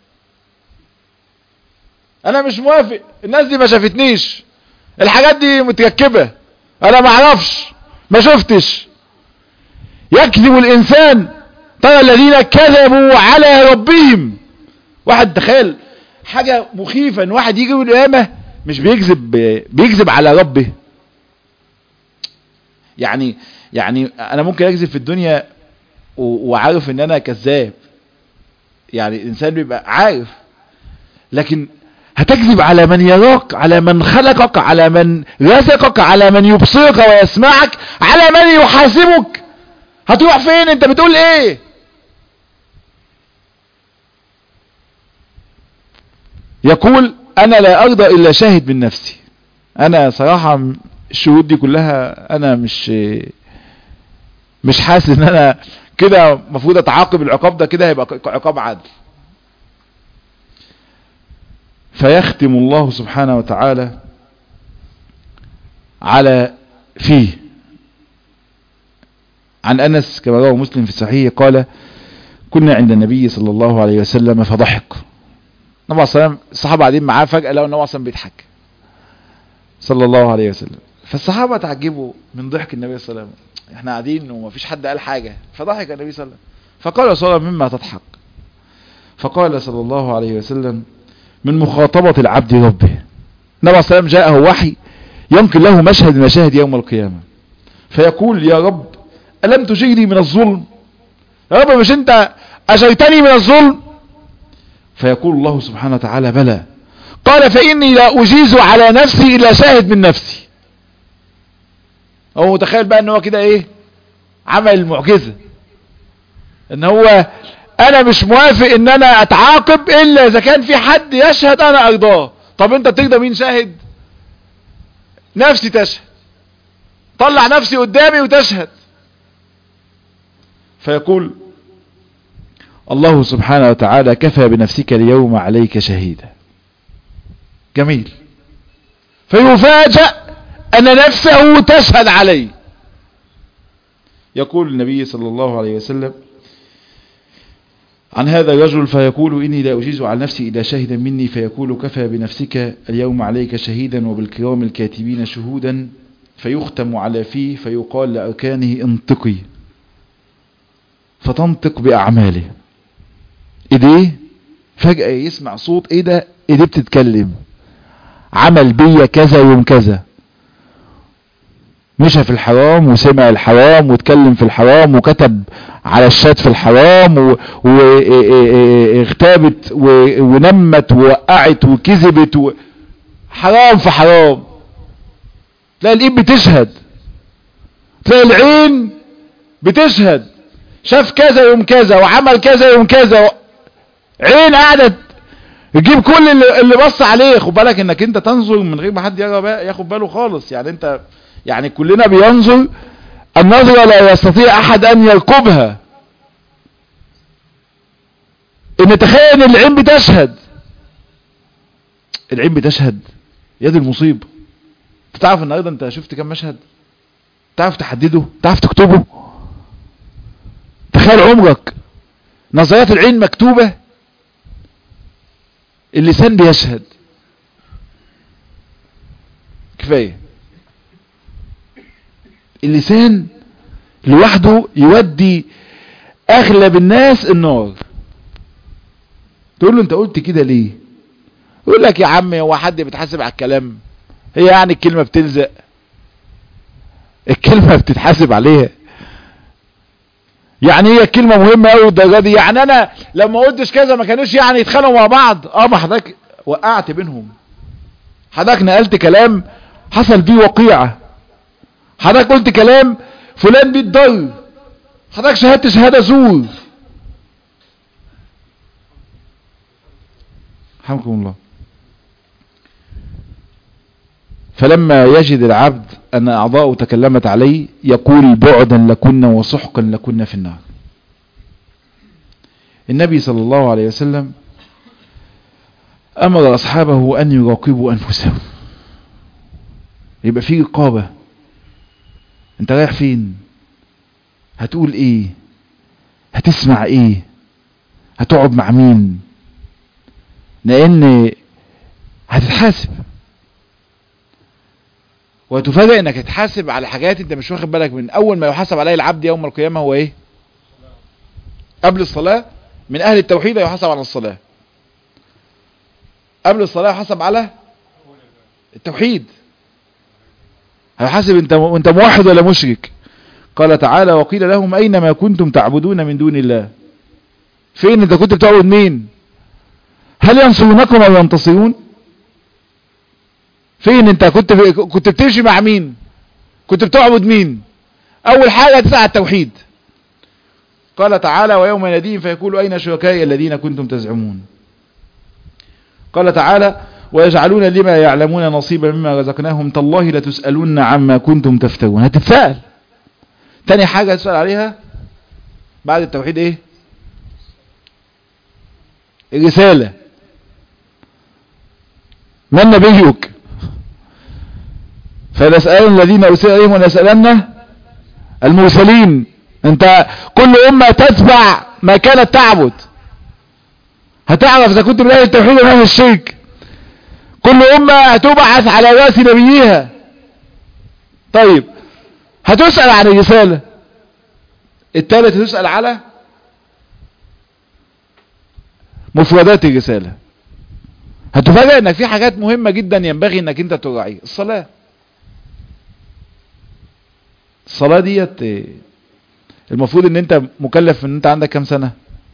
انا مش موافق الناس دي ما شافتنيش الحاجات دي متركبة انا ما اعرفش ما شفتش يكذب الانسان ترى الذين كذبوا على ربهم واحد تخيل حاجة مخيفة ان واحد يجي يقول القيامة مش بيكذب بيكذب على ربه يعني يعني انا ممكن اكذب في الدنيا وعارف ان انا كذاب يعني الانسان بيبقى عارف لكن هتكذب على من يراك على من خلقك على من رزقك على من يبصرك ويسمعك على من يحاسبك هتروح فين انت بتقول ايه يقول انا لا ارضى الا شاهد من نفسي انا صراحة الشهود دي كلها انا مش مش حاسس ان انا كده المفروض اتعاقب العقاب ده كده هيبقى عقاب عدل فيختم الله سبحانه وتعالى على فيه عن انس كما رواه مسلم في الصحيح قال كنا عند النبي صلى الله عليه وسلم فضحك النبي صلى الله عليه وسلم الصحابه قاعدين معاه فجاه لقوا النبي صلى الله عليه وسلم بيضحك صلى الله عليه وسلم فالصحابه تعجبوا من ضحك النبي صلى الله عليه وسلم احنا قاعدين ومفيش حد قال حاجه فضحك النبي صلى الله عليه وسلم فقال صلى الله عليه وسلم مما تضحك فقال صلى الله عليه وسلم من مخاطبة العبد ربه النبي صلى الله عليه وسلم جاءه وحي ينقل له مشهد مشاهد يوم القيامة فيقول يا رب ألم تجيني من الظلم يا رب مش انت أجيتني من الظلم فيقول الله سبحانه وتعالى بلى قال فإني لا أجيز على نفسي إلا شاهد من نفسي هو متخيل بقى ان هو كده ايه عمل المعجزة ان هو انا مش موافق ان انا اتعاقب الا اذا كان في حد يشهد انا ارضاه طب انت بتقدر مين شاهد نفسي تشهد طلع نفسي قدامي وتشهد فيقول الله سبحانه وتعالى كفى بنفسك اليوم عليك شهيدا جميل فيفاجأ أن نفسه تشهد عليه يقول النبي صلى الله عليه وسلم عن هذا الرجل فيقول إني لا أجيز على نفسي إلا شاهدا مني فيقول كفى بنفسك اليوم عليك شهيدا وبالكرام الكاتبين شهودا فيختم على فيه فيقال لأركانه انطقي فتنطق بأعماله إيديه فجأة يسمع صوت إيه ده إيديه بتتكلم عمل بيا كذا يوم كذا مشى في الحرام وسمع الحرام واتكلم في الحرام وكتب على الشات في الحرام واغتابت ونمت ووقعت وكذبت و... حرام في حرام تلاقي الايد بتشهد تلاقي العين بتشهد شاف كذا يوم كذا وعمل كذا يوم كذا و... عين قعدت تجيب كل اللي, اللي بص عليه خد بالك انك انت تنظر من غير ما حد ياخد باله خالص يعني انت يعني كلنا بينظر النظرة لا يستطيع احد ان يركبها ان تخيل ان العين بتشهد العين بتشهد يا دي المصيبة تعرف النهارده انت شفت كم مشهد تعرف تحدده تعرف تكتبه تخيل عمرك نظريات العين مكتوبة اللسان بيشهد كفاية اللسان لوحده يودي اغلب الناس النار تقول له انت قلت كده ليه يقول لك يا عم هو حد بيتحاسب على الكلام هي يعني الكلمة بتلزق الكلمة بتتحاسب عليها يعني هي الكلمة مهمة قوي الدرجة دي يعني انا لما قلتش كذا ما كانوش يعني يتخانقوا مع بعض اه ما حضرتك وقعت بينهم حضرتك نقلت كلام حصل فيه وقيعة حضرتك قلت كلام فلان بيتضر حضرتك شهدت شهادة زور حمكم الله فلما يجد العبد أن أعضاؤه تكلمت عليه يقول بعدا لكنا وسحقا لكنا في النار النبي صلى الله عليه وسلم أمر أصحابه أن يراقبوا أنفسهم يبقى في رقابة انت رايح فين هتقول ايه هتسمع ايه هتقعد مع مين لان هتتحاسب وتفاجئ انك تتحاسب على حاجات انت مش واخد بالك من اول ما يحاسب عليه العبد يوم القيامة هو ايه قبل الصلاة من اهل التوحيد يحاسب على الصلاة قبل الصلاة يحاسب على التوحيد هيحاسب انت وانت موحد ولا مشرك قال تعالى وقيل لهم اين ما كنتم تعبدون من دون الله فين انت كنت بتعبد مين هل ينصرونكم او ينتصرون فين انت كنت كنت بتمشي مع مين كنت بتعبد مين اول حاجة تسعى التوحيد قال تعالى ويوم يناديهم فيقول اين شركائي الذين كنتم تزعمون قال تعالى ويجعلون لما يعلمون نصيبا مما رزقناهم تالله لتسألون عما كنتم تفترون هتتسأل تاني حاجة تسأل عليها بعد التوحيد ايه الرسالة من نبيك فنسأل الذين أرسل إليهم ونسألن المرسلين انت كل أمة تتبع ما كانت تعبد هتعرف إذا كنت من أهل التوحيد ومن أهل الشرك كل أمة هتبعث على رأس نبيها طيب هتسأل عن الرسالة الثالث هتسأل على مفردات الرسالة هتفاجئ انك في حاجات مهمة جدا ينبغي انك انت تراعيها الصلاة الصلاة ديت المفروض ان انت مكلف ان انت عندك كام سنة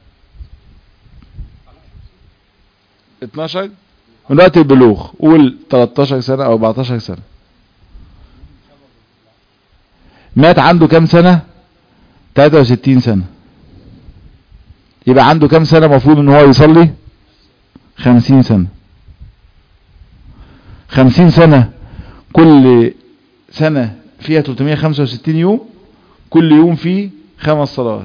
12 من وقت البلوغ قول 13 سنة او 14 سنة مات عنده كام سنة 63 سنة يبقى عنده كام سنة مفروض ان هو يصلي 50 سنة 50 سنة كل سنة فيها 365 يوم كل يوم فيه خمس صلوات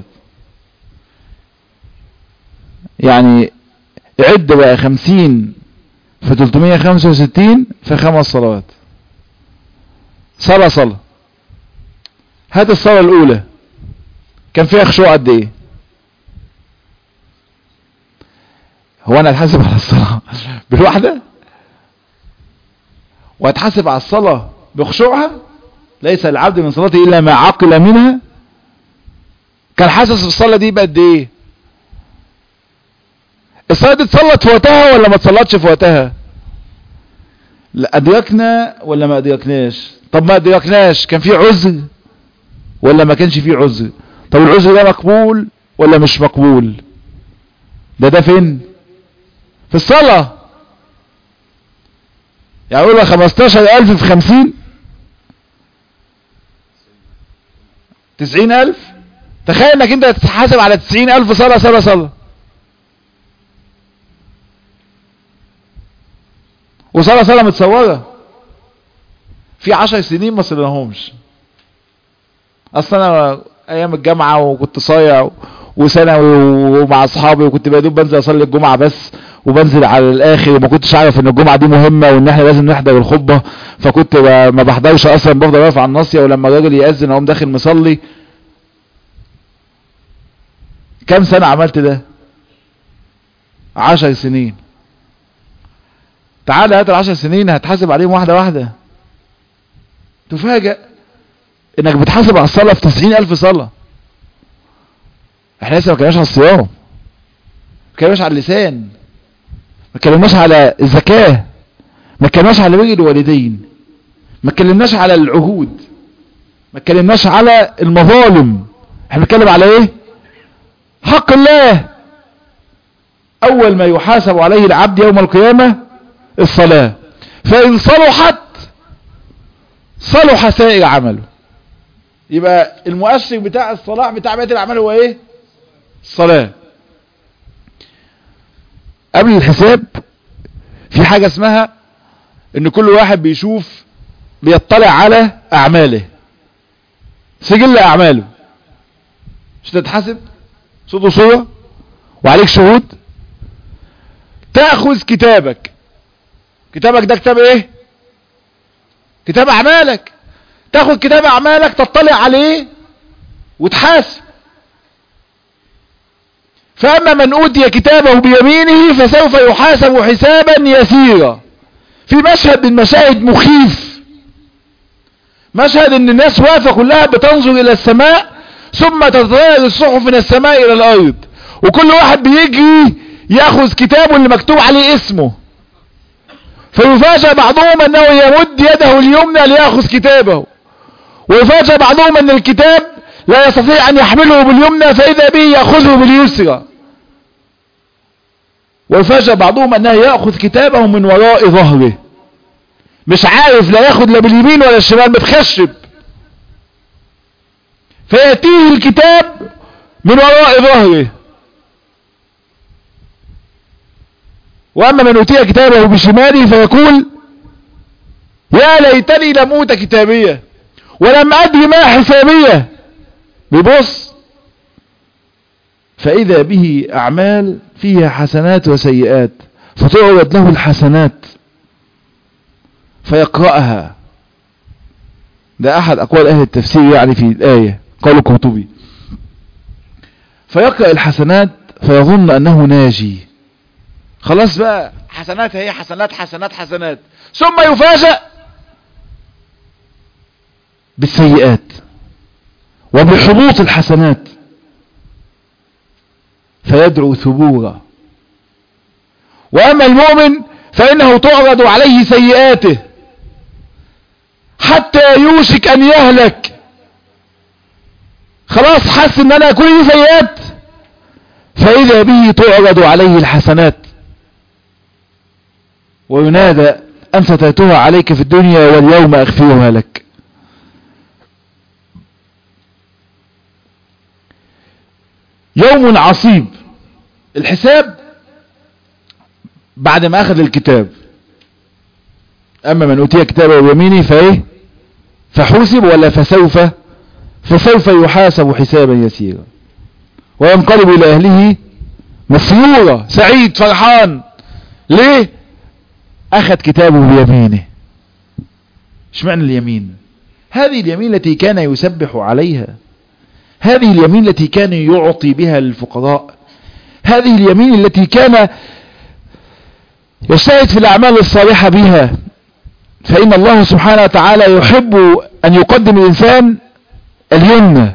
يعني عد بقى 50 في 365 في خمس صلوات صلاة صلاة هات الصلاة الأولى كان فيها خشوع قد ايه هو انا اتحاسب على الصلاة بالواحدة واتحاسب على الصلاة بخشوعها ليس العبد من صلاته الا ما عقل منها كان حاسس بالصلاة دي بقد ايه الصلاة دي اتصلت في وقتها ولا ما اتصلتش في وقتها لا ادركنا ولا ما ادركناش طب ما ادركناش كان في عذر ولا ما كانش في عذر طب العذر ده مقبول ولا مش مقبول ده ده فين في الصلاة يعني يقول لك 15000 في 50 90000 تخيل انك انت تتحاسب على 90000 صلاة صلاة صلاة وصلاة صلاة متصورة في 10 سنين ما صلناهمش اصلا انا ايام الجامعة وكنت صايع وثانوي ومع اصحابي وكنت بدوب بنزل اصلي الجمعة بس وبنزل على الاخر وما كنتش عارف ان الجمعة دي مهمة وان احنا لازم نحضر الخطبة فكنت ما بحضرش اصلا بفضل واقف على الناصية ولما الراجل يأذن اقوم داخل مصلي كم سنة عملت ده عشر سنين تعال هات العشر سنين هتحاسب عليهم واحدة واحدة تفاجأ انك بتحاسب على الصلاة في تسعين الف صلاة احنا لسه ما كناش على الصيام ما كناش على اللسان ما كلمناش على الزكاة ما كلمناش على بر الوالدين ما كلمناش على العهود ما كلمناش على المظالم احنا بنتكلم على ايه حق الله اول ما يحاسب عليه العبد يوم القيامة الصلاة فان صلحت صلح سائر عمله يبقى المؤشر بتاع الصلاح بتاع بقية الاعمال هو ايه الصلاة قبل الحساب في حاجة اسمها ان كل واحد بيشوف بيطلع على اعماله سجل اعماله مش تتحسب صوت وصورة وعليك شهود تأخذ كتابك كتابك ده كتاب ايه كتاب اعمالك تاخد كتاب اعمالك تطلع عليه وتحاسب فاما من اوتي كتابه بيمينه فسوف يحاسب حسابا يسيرا في مشهد من مشاهد مخيف مشهد ان الناس واقفه كلها بتنظر الى السماء ثم تتغير الصحف من السماء الى الارض وكل واحد بيجري ياخذ كتابه اللي مكتوب عليه اسمه فيفاجأ بعضهم انه يمد يده اليمنى ليأخذ كتابه ويفاجأ بعضهم ان الكتاب لا يستطيع ان يحمله باليمنى فاذا به يأخذه باليسرى ويفاجأ بعضهم انه يأخذ كتابه من وراء ظهره مش عارف لا ياخد لا باليمين ولا الشمال متخشب فيأتيه الكتاب من وراء ظهره واما من اوتي كتابه بشماله فيقول يا ليتني لموت كتابية ولم ادري ما حسابية بيبص فاذا به اعمال فيها حسنات وسيئات فتعرض له الحسنات فيقرأها ده احد اقوال اهل التفسير يعني في الاية قال القرطبي فيقرأ الحسنات فيظن انه ناجي خلاص بقى حسنات هي حسنات حسنات حسنات ثم يفاجأ بالسيئات وبحبوط الحسنات فيدعو ثبورا واما المؤمن فانه تعرض عليه سيئاته حتى يوشك ان يهلك خلاص حس ان انا كل دي سيئات فاذا به تعرض عليه الحسنات وينادى أن سترتها عليك في الدنيا واليوم أخفيها لك يوم عصيب الحساب بعد ما أخذ الكتاب أما من أوتي كتابه بيمينه فإيه فحوسب ولا فسوف فسوف يحاسب حسابا يسيرا وينقلب إلى أهله مسرورا سعيد فرحان ليه اخذ كتابه بيمينه ايش معنى اليمين هذه اليمين التي كان يسبح عليها هذه اليمين التي كان يعطي بها للفقراء هذه اليمين التي كان يجتهد في الاعمال الصالحة بها فان الله سبحانه وتعالى يحب ان يقدم الانسان اليمنى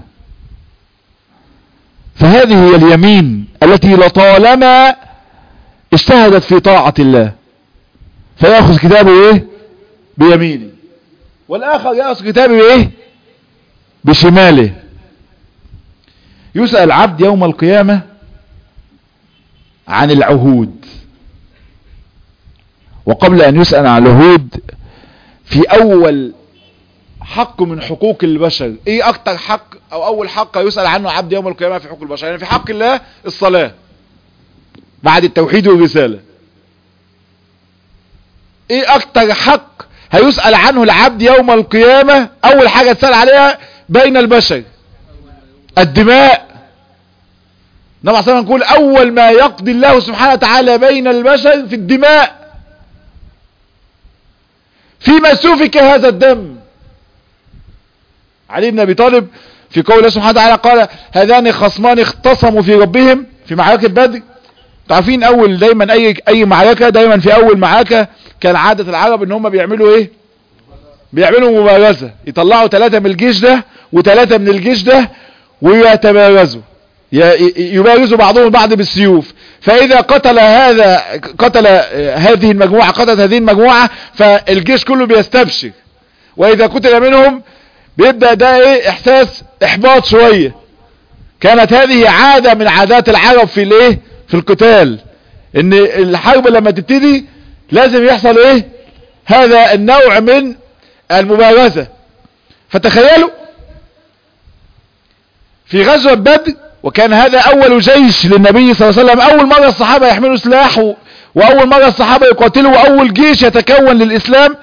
فهذه هي اليمين التي لطالما اجتهدت في طاعة الله فيأخذ كتابه ايه بيمينه والاخر يأخذ كتابه بايه بشماله يسأل عبد يوم القيامة عن العهود وقبل ان يسأل عن العهود في اول حق من حقوق البشر ايه اكتر حق او اول حق يسأل عنه عبد يوم القيامة في حقوق البشر يعني في حق الله الصلاة بعد التوحيد والرسالة ايه اكتر حق هيسأل عنه العبد يوم القيامة اول حاجة تسأل عليها بين البشر الدماء نبع صلى نقول اول ما يقضي الله سبحانه وتعالى بين البشر في الدماء فيما سفك هذا الدم علي بن ابي طالب في قول الله سبحانه وتعالى قال هذان خصمان اختصموا في ربهم في معركة بدر تعرفين اول دايما اي اي معركة دايما في اول معركة كان عادة العرب ان هم بيعملوا ايه بيعملوا مبارزة يطلعوا ثلاثة من الجيش ده وثلاثة من الجيش ده ويتبارزوا يبارزوا بعضهم البعض بالسيوف فإذا قتل هذا قتل هذه المجموعة قتلت هذه المجموعة فالجيش كله بيستبشر وإذا قتل منهم بيبدأ ده ايه احساس احباط شوية كانت هذه عادة من عادات العرب في الايه في القتال ان الحرب لما تبتدي لازم يحصل ايه هذا النوع من المبارزة فتخيلوا في غزوة بدر وكان هذا اول جيش للنبي صلى الله عليه وسلم اول مرة الصحابة يحملوا سلاح و... واول مرة الصحابة يقاتلوا واول جيش يتكون للاسلام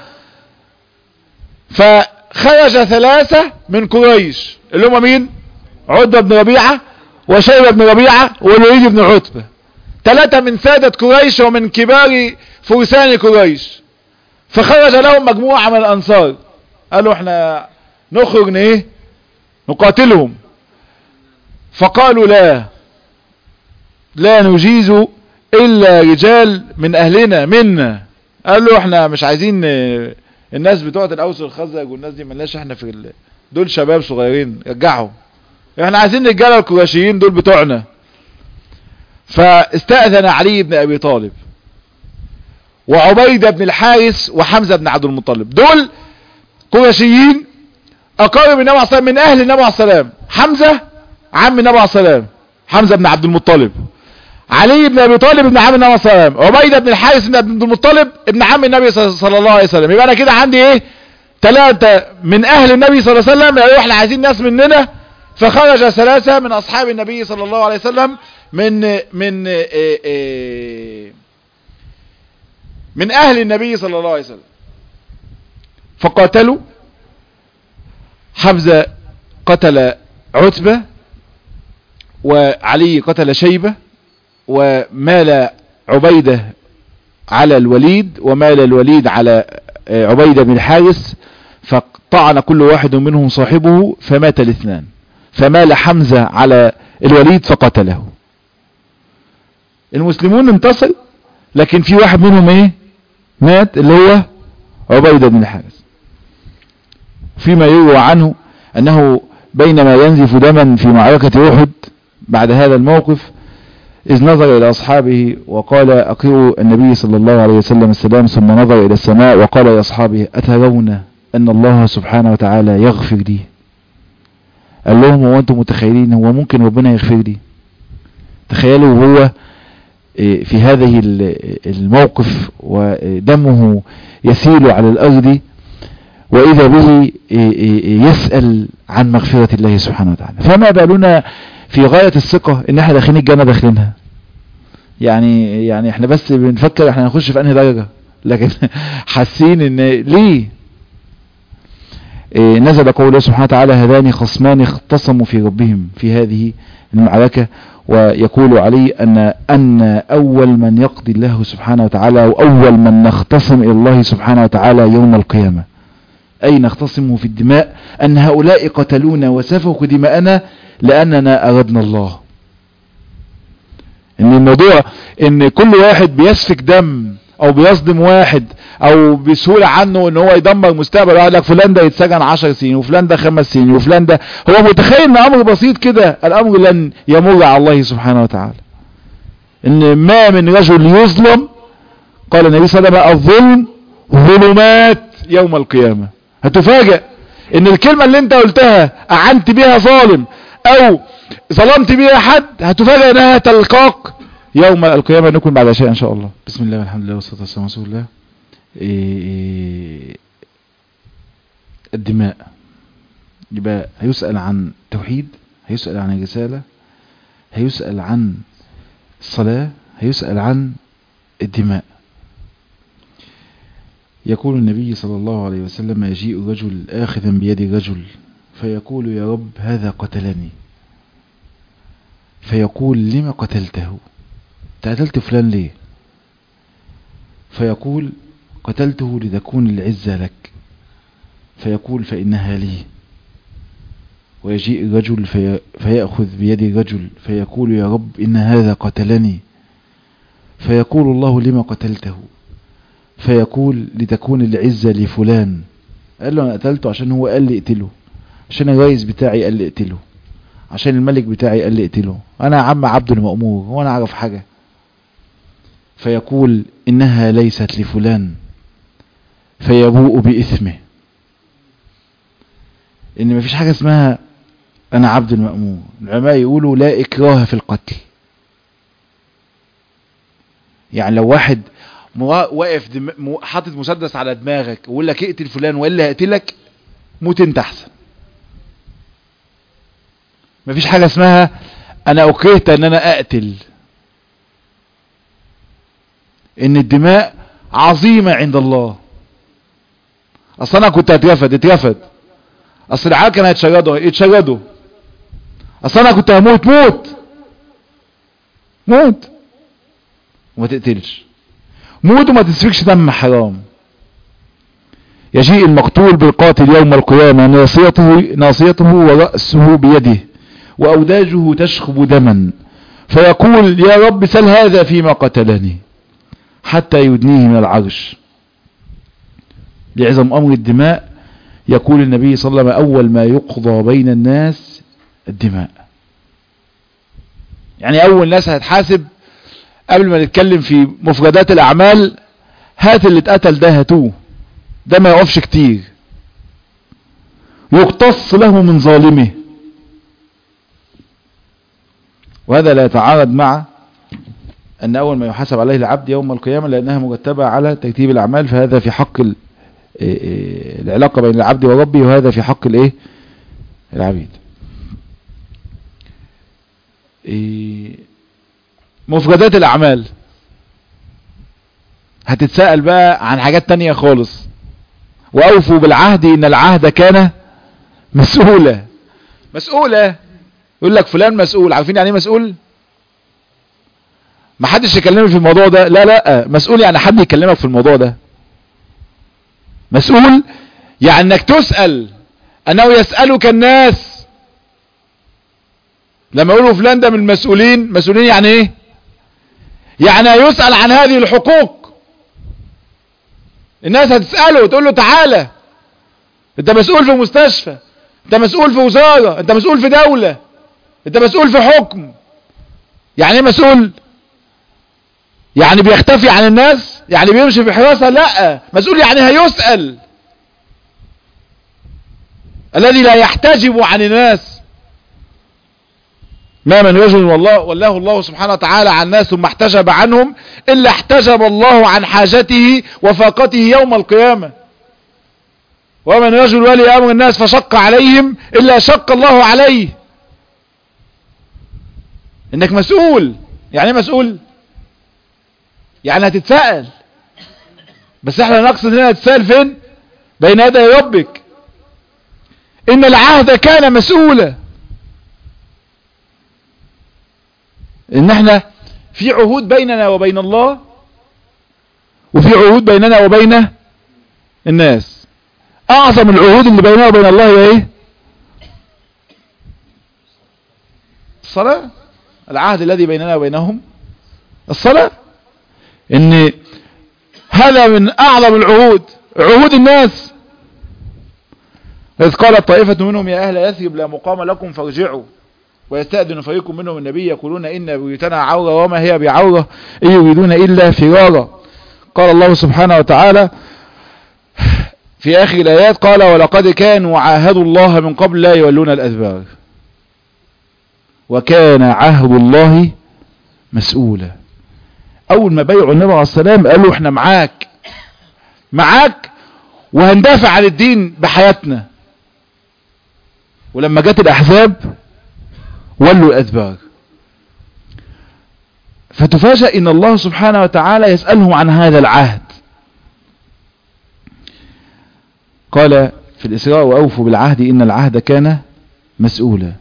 فخرج ثلاثة من قريش اللي هم مين عدة بن ربيعة وشيبة بن ربيعة والوليد بن عتبة ثلاثة من سادة قريش ومن كبار فرسان قريش فخرج لهم مجموعة من الانصار قالوا احنا نخرج ايه نقاتلهم فقالوا لا لا نجيز الا رجال من اهلنا منا قالوا احنا مش عايزين الناس بتوعة الاوس والخزرج والناس دي ملناش احنا في ال... دول شباب صغيرين رجعهم احنا عايزين الرجاله القرشيين دول بتوعنا فاستأذن علي بن ابي طالب وعبيدة بن الحارث وحمزة بن عبد المطلب دول قرشيين اقارب النبي عليه الصلاه من اهل النبي عليه السلام حمزة عم النبي عليه السلام حمزة بن عبد المطلب علي بن ابي طالب ابن عم النبي عليه السلام عبيدة بن الحارث بن عبد المطلب ابن عم النبي صلى الله عليه وسلم يبقى انا كده عندي ايه ثلاثة من اهل النبي صلى الله عليه وسلم قالوا احنا عايزين ناس مننا فخرج ثلاثة من اصحاب النبي صلى الله عليه وسلم من من إيه إيه من اهل النبي صلى الله عليه وسلم فقاتلوا حمزة قتل عتبة وعلي قتل شيبة ومال عبيدة على الوليد ومال الوليد على عبيدة بن الحارث فطعن كل واحد منهم صاحبه فمات الاثنان فمال حمزة على الوليد فقتله المسلمون انتصر لكن في واحد منهم ايه مات اللي هو عبيدة بن الحارث فيما يروى عنه انه بينما ينزف دما في معركة احد بعد هذا الموقف إذ نظر إلى أصحابه وقال أقروا النبي صلى الله عليه وسلم السلام ثم نظر إلى السماء وقال لأصحابه أترون أن الله سبحانه وتعالى يغفر لي قال لهم هو أنتم متخيلين هو ممكن ربنا يغفر لي تخيلوا هو في هذه الموقف ودمه يسيل على الأرض وإذا به يسأل عن مغفرة الله سبحانه وتعالى فما بالنا في غاية الثقة ان احنا داخلين الجنة داخلينها يعني يعني احنا بس بنفكر احنا هنخش في انهي درجة لكن حاسين ان ليه إيه نزل قوله سبحانه وتعالى هذان خصمان اختصموا في ربهم في هذه المعركة ويقول علي ان ان اول من يقضي الله سبحانه وتعالى واول من نختصم الى الله سبحانه وتعالى يوم القيامة اي نختصمه في الدماء ان هؤلاء قتلونا وسفكوا دماءنا لأننا أردنا الله ان الموضوع ان كل واحد بيسفك دم او بيصدم واحد او بسهولة عنه ان هو يدمر مستقبل واحد لك فلان ده يتسجن عشر سنين وفلان ده خمس سنين وفلان ده هو متخيل ان امر بسيط كده الامر لن يمر على الله سبحانه وتعالى ان ما من رجل يظلم قال النبي صلى الله عليه وسلم الظلم ظلمات يوم القيامة هتفاجأ ان الكلمة اللي انت قلتها اعنت بيها ظالم او ظلمت بيها حد هتفاجأ انها تلقاك يوم القيامة نكون بعد شيء ان شاء الله بسم الله والحمد لله والصلاة والسلام على رسول الله إيه الدماء يبقى هيسأل عن توحيد هيسأل عن الرسالة هيسأل عن الصلاة هيسأل عن الدماء يقول النبي صلى الله عليه وسلم يجيء رجل آخذا بيد رجل فيقول يا رب هذا قتلني فيقول لما قتلته قتلت فلان ليه فيقول قتلته لتكون العزة لك فيقول فإنها لي ويجيء الرجل في فيأخذ بيد الرجل فيقول يا رب إن هذا قتلني فيقول الله لما قتلته فيقول لتكون العزة لفلان قال له انا قتلته عشان هو قال لي اقتله عشان الرئيس بتاعي قال لي اقتله عشان الملك بتاعي قال لي اقتله انا يا عم عبد المأمور هو انا اعرف حاجة فيقول انها ليست لفلان فيبوء بإثمه ان مفيش حاجة اسمها انا عبد المأمور العلماء يقولوا لا اكراه في القتل يعني لو واحد موا- واقف دم... مو- حاطط مسدس على دماغك ويقول لك اقتل فلان والا هقتلك موت انت احسن مفيش حاجة اسمها انا اكرهت ان انا اقتل ان الدماء عظيمة عند الله اصل انا كنت هترفد اترفد اصل العيال كانوا هيتشردوا يتشردوا اصل انا كنت هموت موت موت وما تقتلش موت وما تسفكش دم حرام يجيء المقتول بالقاتل يوم القيامة ناصيته, ناصيته ورأسه بيده وأوداجه تشخب دما فيقول يا رب سل هذا فيما قتلني حتى يدنيه من العرش لعظم أمر الدماء يقول النبي صلى الله عليه وسلم أول ما يقضى بين الناس الدماء يعني أول ناس هتحاسب قبل ما نتكلم في مفردات الأعمال هات اللي اتقتل ده هاتوه ده ما يقفش كتير يقتص له من ظالمه وهذا لا يتعارض مع أن أول ما يحاسب عليه العبد يوم القيامة لأنها مرتبة على ترتيب الأعمال فهذا في حق ال- إيه إيه العلاقة بين العبد وربه وهذا في حق الايه العبيد إيه مفردات الأعمال هتتساءل بقى عن حاجات تانية خالص وأوفوا بالعهد إن العهد كان مسؤولة مسؤولة يقول لك فلان مسؤول عارفين يعني ايه مسؤول ما حدش يكلمني في الموضوع ده لا لا مسؤول يعني حد يكلمك في الموضوع ده مسؤول يعني انك تسأل انه يسألك الناس لما يقولوا فلان ده من المسؤولين مسؤولين يعني ايه يعني يسأل عن هذه الحقوق الناس هتسأله وتقول له تعالى انت مسؤول في مستشفى انت مسؤول في وزارة انت مسؤول في دولة انت مسؤول في حكم يعني ايه مسؤول يعني بيختفي عن الناس يعني بيمشي في حراسة لا مسؤول يعني هيسأل الذي لا يحتجب عن الناس ما من رجل والله والله الله سبحانه وتعالى عن الناس ثم احتجب عنهم إلا احتجب الله عن حاجته وفاقته يوم القيامة ومن رجل ولي أمر الناس فشق عليهم إلا شق الله عليه إنك مسؤول يعني ايه مسؤول يعني هتتسأل بس احنا نقصد هنا تتسأل فين بين يدي ربك ان العهد كان مسؤولا ان احنا في عهود بيننا وبين الله وفي عهود بيننا وبين الناس اعظم العهود اللي بيننا وبين الله هي ايه الصلاة العهد الذي بيننا وبينهم الصلاة ان هذا من اعظم العهود عهود الناس اذ قالت طائفة منهم يا اهل يثرب لا مقام لكم فارجعوا ويستأذن فريق منهم النبي يقولون ان بيوتنا عورة وما هي بعورة ان يريدون الا فرارا قال الله سبحانه وتعالى في اخر الايات قال ولقد كانوا عاهدوا الله من قبل لا يولون الادبار وكان عهد الله مسؤولا اول ما بيعوا النبي عليه السلام قالوا احنا معاك معاك وهندافع عن الدين بحياتنا ولما جت الاحزاب ولوا الادبار فتفاجأ ان الله سبحانه وتعالى يسألهم عن هذا العهد قال في الإسراء وأوفوا بالعهد إن العهد كان مسؤولا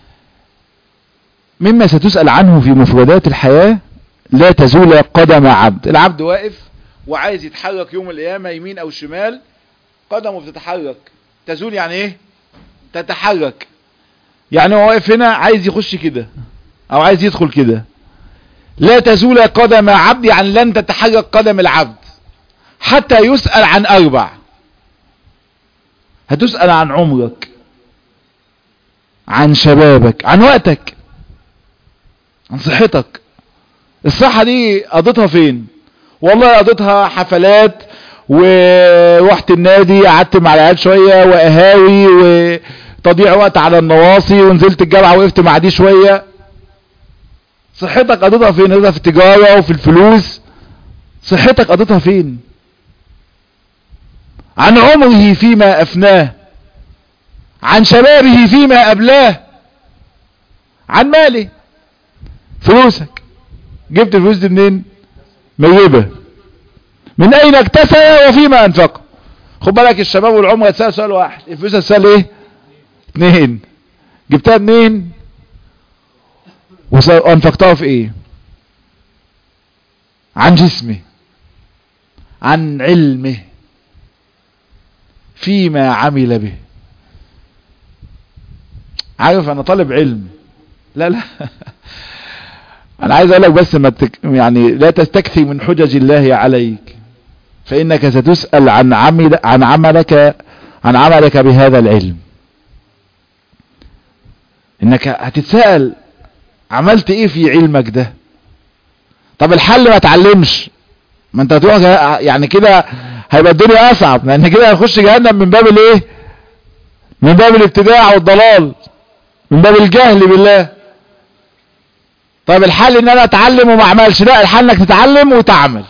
مما ستسأل عنه في مفردات الحياة لا تزول قدم عبد العبد واقف وعايز يتحرك يوم القيامة يمين او شمال قدمه بتتحرك تزول يعني ايه تتحرك يعني هو واقف هنا عايز يخش كده او عايز يدخل كده لا تزول قدم عبد يعني لن تتحرك قدم العبد حتى يسأل عن اربع هتسأل عن عمرك عن شبابك عن وقتك عن صحتك الصحة دي قضيتها فين والله قضيتها حفلات ورحت النادي قعدت مع العيال شوية وقهاوي وتضييع وقت على النواصي ونزلت الجامعة وقفت مع دي شوية صحتك قضيتها فين قضيتها في التجارة وفي الفلوس صحتك قضيتها فين عن عمره فيما أفناه عن شبابه فيما أبلاه عن ماله فلوسك جبت الفلوس دي منين ميبة من أين اكتسب وفيما أنفق خد بالك الشباب والعمر هتسأل سؤال واحد الفلوس هتسأل ايه اتنين جبتها منين وانفقتها في ايه عن جسمه عن علمه فيما عمل به عارف انا طالب علم لا لا انا عايز اقول لك بس ما تك... يعني لا تستكثر من حجج الله عليك فانك ستسأل عن عمل عن عملك عن عملك بهذا العلم انك هتتسأل عملت ايه في علمك ده طب الحل ما تعلمش ما انت هتروح يعني كده هيبقى الدنيا اصعب لان كده هنخش جهنم من باب الايه من باب الابتداع والضلال من باب الجهل بالله طيب الحل ان انا اتعلم وما اعملش لا الحل انك تتعلم وتعمل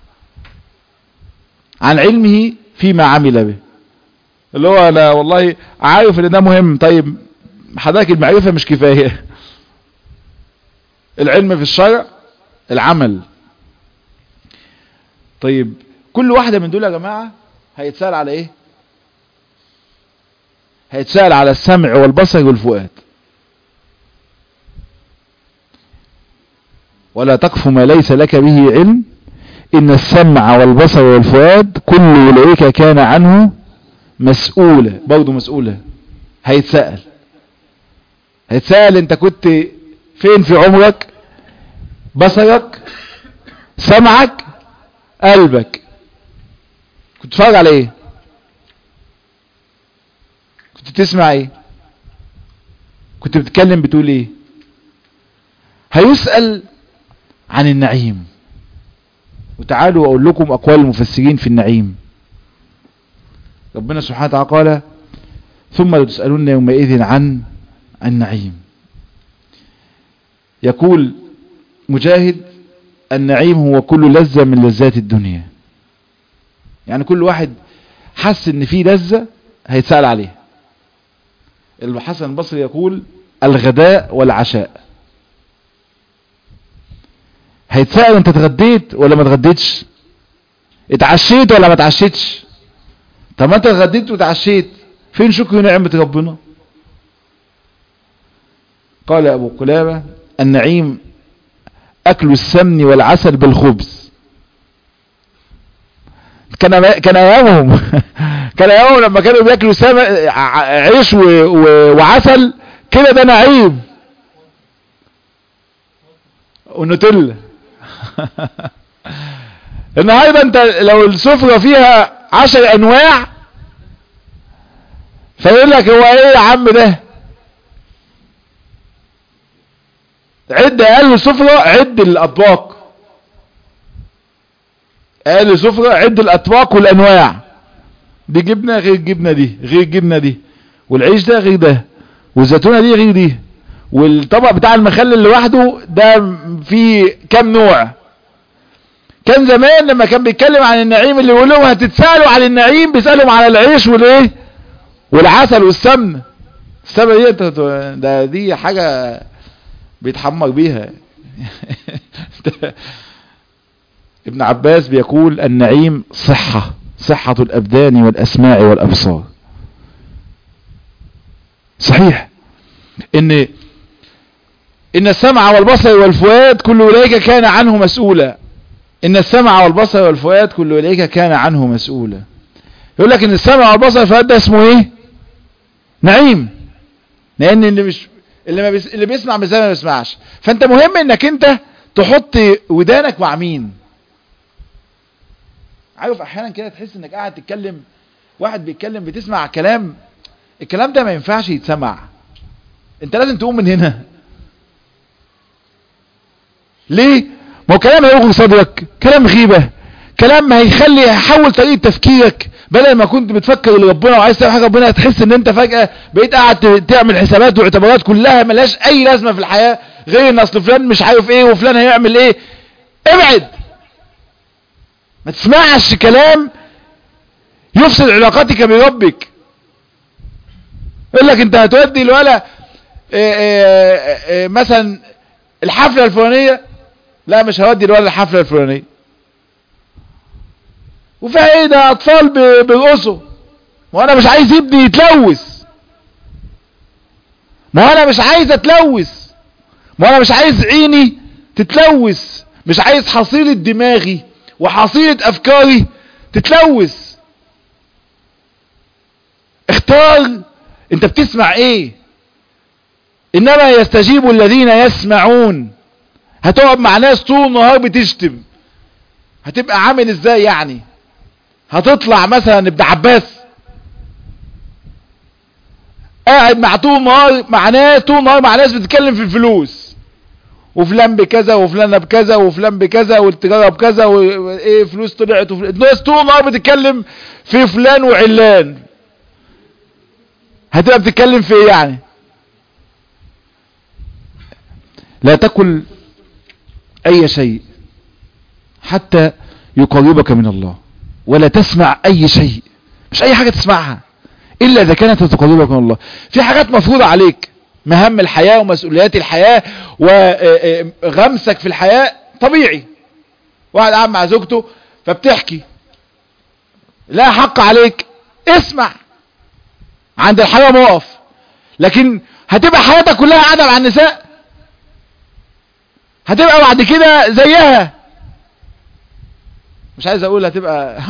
عن علمه فيما عمل به اللي هو انا والله عارف ان ده مهم طيب حضرتك المعرفة مش كفاية العلم في الشرع العمل طيب كل واحدة من دول يا جماعة هيتسأل على ايه هيتسأل على السمع والبصر والفؤاد ولا تقف ما ليس لك به علم إن السمع والبصر والفؤاد كل أولئك كان عنه مسؤولة برضه مسؤولة هيتسأل هيتسأل انت كنت فين في عمرك بصرك سمعك قلبك كنت تتفرج على ايه كنت تسمع ايه كنت بتتكلم بتقول ايه هيسأل عن النعيم وتعالوا اقول لكم اقوال المفسرين في النعيم ربنا سبحانه وتعالى قال ثم لتسألون يومئذ عن النعيم يقول مجاهد النعيم هو كل لذة من لذات الدنيا يعني كل واحد حس ان في لذة هيتسأل عليها الحسن البصري يقول الغداء والعشاء هيتسأل انت اتغديت ولا ما اتغديتش اتعشيت ولا ما اتعشيتش طب ما انت اتغديت وتعشيت فين شكر نعمة ربنا قال ابو قلابة النعيم اكل السمن والعسل بالخبز كان كان ايامهم كان ايامهم لما كانوا بياكلوا سم... عيش و... و... وعسل كده ده نعيم ونوتيلا النهارده انت لو السفرة فيها عشر انواع فيقول لك هو ايه يا عم ده عد اقل سفرة عد الاطباق اقل سفرة عد الاطباق والانواع دي جبنة غير الجبنة دي غير الجبنة دي والعيش ده غير ده والزيتونة دي غير دي والطبق بتاع المخلل لوحده ده فيه كام نوع كان زمان لما كان بيتكلم عن النعيم اللي يقول لهم هتتسألوا عن النعيم بيسألهم على العيش والايه والعسل والسمن السمنة دي ده دي حاجة بيتحمر بيها ابن عباس بيقول النعيم صحة صحة الأبدان والأسماع والأبصار صحيح ان ان السمع والبصر والفؤاد كل اولئك كان عنه مسؤولا ان السمع والبصر والفؤاد كل اولئك كان عنه مسؤولا يقول لك ان السمع والبصر والفؤاد ده اسمه ايه نعيم لان اللي مش اللي ما بيس... اللي بيسمع مش زي ما بيسمعش فانت مهم انك انت تحط ودانك مع مين عارف احيانا كده تحس انك قاعد تتكلم واحد بيتكلم بتسمع كلام الكلام ده ما ينفعش يتسمع انت لازم تقوم من هنا ليه ما هو كلام هيغلق صدرك كلام غيبة كلام هيخلي هيحول طريقة تفكيرك بدل ما كنت بتفكر لربنا وعايز تعمل حاجه ربنا هتحس ان انت فجأة بقيت قاعد تعمل حسابات واعتبارات كلها ملهاش اي لازمة في الحياة غير ان اصل فلان مش عارف ايه وفلان هيعمل ايه ابعد ما تسمعش كلام يفسد علاقاتك بربك يقول لك انت هتودي الولا إيه إيه إيه مثلا الحفلة الفلانية لا مش هودي الولا الحفلة الفلانية وفيها ايه ده اطفال بيرقصوا وانا مش عايز ابني يتلوث ما انا مش عايز اتلوث ما انا مش عايز عيني تتلوث مش عايز حصيلة دماغي وحصيلة افكاري تتلوث اختار انت بتسمع ايه انما يستجيب الذين يسمعون هتقعد مع ناس طول النهار بتشتم هتبقى عامل ازاي يعني هتطلع مثلا ابن عباس قاعد مع طول النهار مع ناس طول النهار مع ناس بتتكلم في الفلوس وفلان بكذا وفلانه بكذا وفلان بكذا والتجاره بكذا وايه فلوس طلعت الناس طول النهار بتتكلم في فلان وعلان هتبقى بتتكلم في ايه يعني لا تكل اي شيء حتى يقربك من الله ولا تسمع اي شيء مش اي حاجة تسمعها الا اذا كانت تقربك من الله في حاجات مفروضة عليك مهام الحياة ومسؤوليات الحياة وغمسك في الحياة طبيعي واحد قاعد مع زوجته فبتحكي لا حق عليك اسمع عند الحرام اقف لكن هتبقى حياتك كلها قاعدة مع النساء هتبقى بعد كده زيها مش عايز اقول هتبقى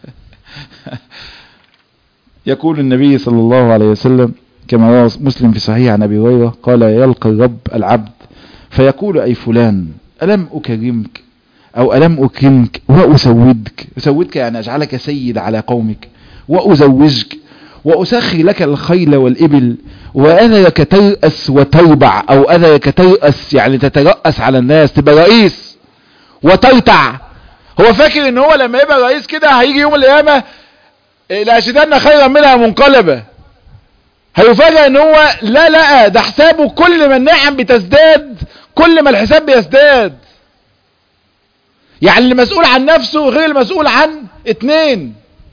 يقول النبي صلى الله عليه وسلم كما روى مسلم في صحيح عن ابي هريره قال يلقى الرب العبد فيقول اي فلان الم اكرمك او الم اكرمك واسودك اسودك يعني اجعلك سيد على قومك وازوجك وأسخر لك الخيل والإبل وأذرك ترأس وتربع أو أذرك ترأس يعني تترأس على الناس تبقى رئيس وترتع هو فاكر ان هو لما يبقى رئيس كده هيجي يوم القيامة لأشدن خيرا منها منقلبة هيفاجئ ان هو لا لا ده حسابه كل ما النعم بتزداد كل ما الحساب بيزداد يعني اللي مسؤول عن نفسه غير المسؤول عن اتنين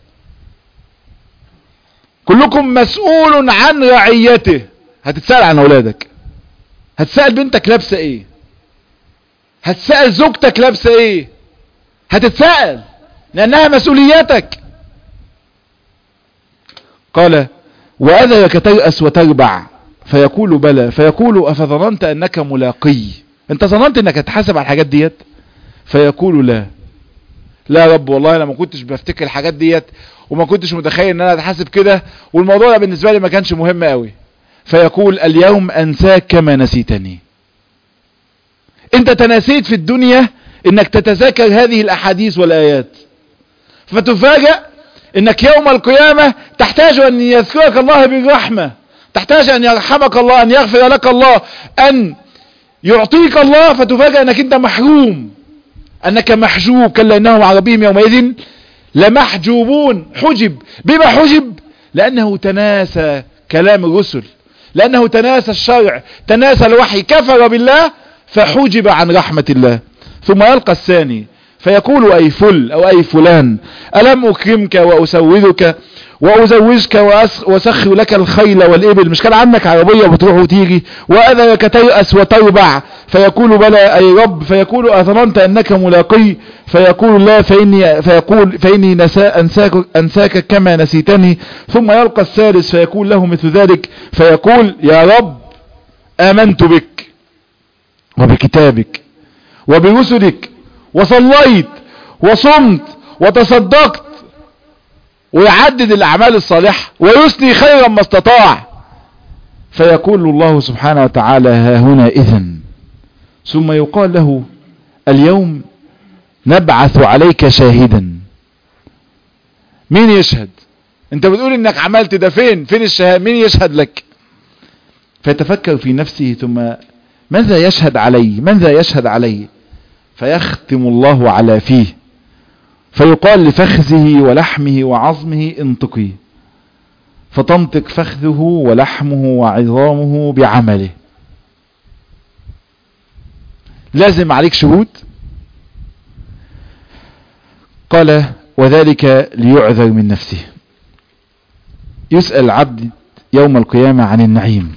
كلكم مسؤول عن رعيته هتتسأل عن اولادك هتسأل بنتك لابسه ايه هتسأل زوجتك لابسه ايه هتتسأل لانها مسؤوليتك قال واذرك تيأس وتربع فيقول بلى فيقول افظننت انك ملاقي انت ظننت انك هتحاسب على الحاجات ديت فيقول لا لا يا رب والله انا ما كنتش بفتكر الحاجات ديت وما كنتش متخيل ان انا اتحاسب كده والموضوع ده بالنسبه لي ما كانش مهم قوي فيقول اليوم انساك كما نسيتني انت تناسيت في الدنيا انك تتذاكر هذه الاحاديث والايات فتفاجأ انك يوم القيامة تحتاج ان يذكرك الله بالرحمة تحتاج ان يرحمك الله ان يغفر لك الله ان يعطيك الله فتفاجأ انك انت محروم انك محجوب كلا انهم عن ربهم يومئذ لمحجوبون حجب بما حجب لانه تناسى كلام الرسل لانه تناسى الشرع تناسى الوحي كفر بالله فحجب عن رحمة الله ثم يلقى الثاني فيقول اي فل او اي فلان الم اكرمك واسودك وازوجك واسخر لك الخيل والابل مش كان عندك عربية بتروح وتيجي واذرك تيأس وتربع فيقول بلى اي رب فيقول اظننت انك ملاقي فيقول لا فاني فيقول فاني نساء انساك, انساك كما نسيتني ثم يلقى الثالث فيقول له مثل ذلك فيقول يا رب امنت بك وبكتابك وبرسلك وصليت وصمت وتصدقت ويعدد الاعمال الصالحة ويثني خيرا ما استطاع فيقول الله سبحانه وتعالى ها هنا اذن ثم يقال له اليوم نبعث عليك شاهدا مين يشهد انت بتقول انك عملت ده فين فين الشهادة مين يشهد لك فيتفكر في نفسه ثم ماذا يشهد علي ماذا يشهد علي فيختم الله على فيه فيقال لفخذه ولحمه وعظمه انطقي فتنطق فخذه ولحمه وعظامه بعمله لازم عليك شهود قال وذلك ليعذر من نفسه يسأل العبد يوم القيامة عن النعيم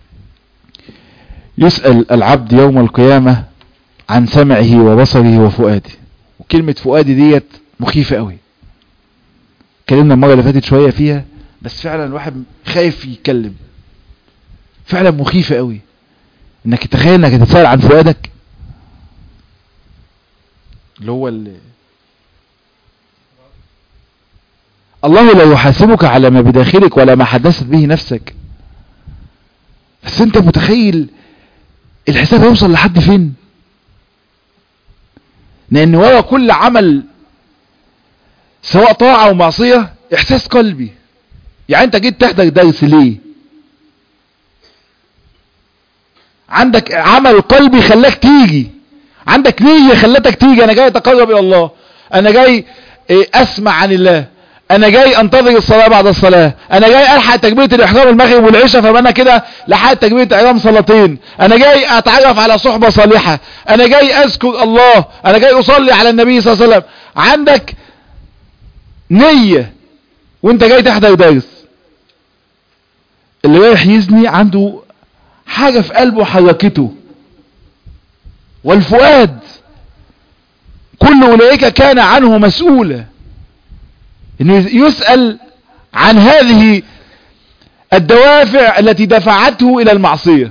يسأل العبد يوم القيامة عن سمعه وبصره وفؤاده وكلمة فؤادي ديت مخيفة قوي اتكلمنا المرة اللي فاتت شوية فيها بس فعلا الواحد خايف يتكلم فعلا مخيفة قوي انك تخيل انك تتسأل عن فؤادك اللي هو اللي الله لا يحاسبك على ما بداخلك ولا ما حدثت به نفسك بس انت متخيل الحساب هيوصل لحد فين لان ورا كل عمل سواء طاعة او معصية احساس قلبي يعني انت جيت تحضر درس ليه عندك عمل قلبي خلاك تيجي عندك نية خلتك تيجي انا جاي اتقرب الى الله انا جاي اسمع عن الله انا جاي انتظر الصلاة بعد الصلاة انا جاي الحق تكبيرة الاحرام المغرب والعشاء فانا كده لحقت تكبيرة احرام صلاتين انا جاي اتعرف على صحبة صالحة انا جاي اذكر الله انا جاي اصلي على النبي صلى الله عليه وسلم عندك نية وانت جاي تحضر درس اللي رايح يزني عنده حاجة في قلبه حركته والفؤاد كل أولئك كان عنه مسؤولا انه يسأل عن هذه الدوافع التي دفعته الى المعصية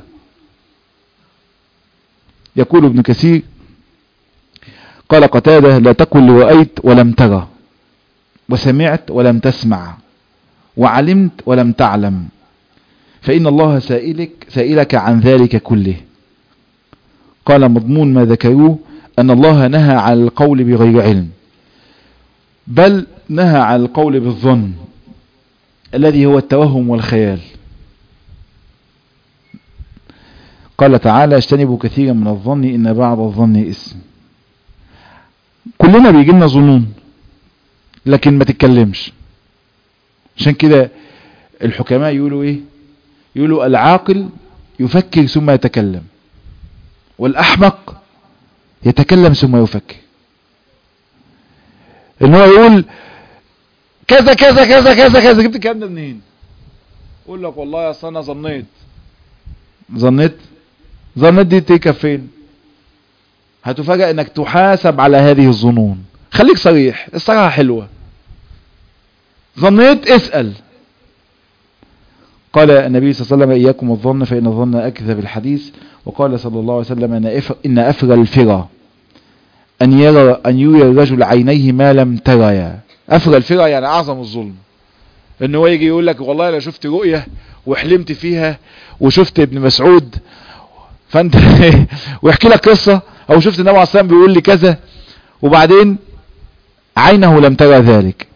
يقول ابن كثير قال قتادة لا تقل رأيت ولم ترى وسمعت ولم تسمع وعلمت ولم تعلم فإن الله سائلك, سائلك عن ذلك كله قال مضمون ما ذكروه أن الله نهى عن القول بغير علم بل نهى عن القول بالظن الذي هو التوهم والخيال قال تعالى اجتنبوا كثيرا من الظن إن بعض الظن اسم كلنا بيجي لنا ظنون لكن ما تتكلمش عشان كده الحكماء يقولوا ايه يقولوا العاقل يفكر ثم يتكلم والأحمق يتكلم ثم يفكر ان هو يقول كذا كذا كذا كذا كذا جبت الكلام ده منين يقول لك والله يا اصل انا ظنيت ظنيت ظنيت دي تيكا فين هتفاجئ انك تحاسب على هذه الظنون خليك صريح الصراحه حلوه ظنيت اسال قال النبي صلى الله عليه وسلم إياكم الظن فإن الظن أكذب الحديث وقال صلى الله عليه وسلم أن, إن أفر الفرى أن يرى أن يري الرجل عينيه ما لم تريا أفر الفرى يعني أعظم الظلم إن هو يجي يقول لك والله أنا شفت رؤية وحلمت فيها وشفت ابن مسعود فأنت ويحكي لك قصة أو شفت النبي عليه الصلاة والسلام بيقول لي كذا وبعدين عينه لم ترى ذلك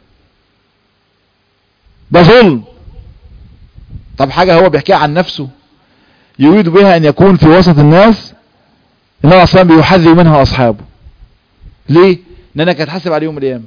ده ظلم طب حاجة هو بيحكيها عن نفسه يريد بها ان يكون في وسط الناس النبي اصلا بيحذر منها اصحابه ليه لانك هتحاسب عليهم الايام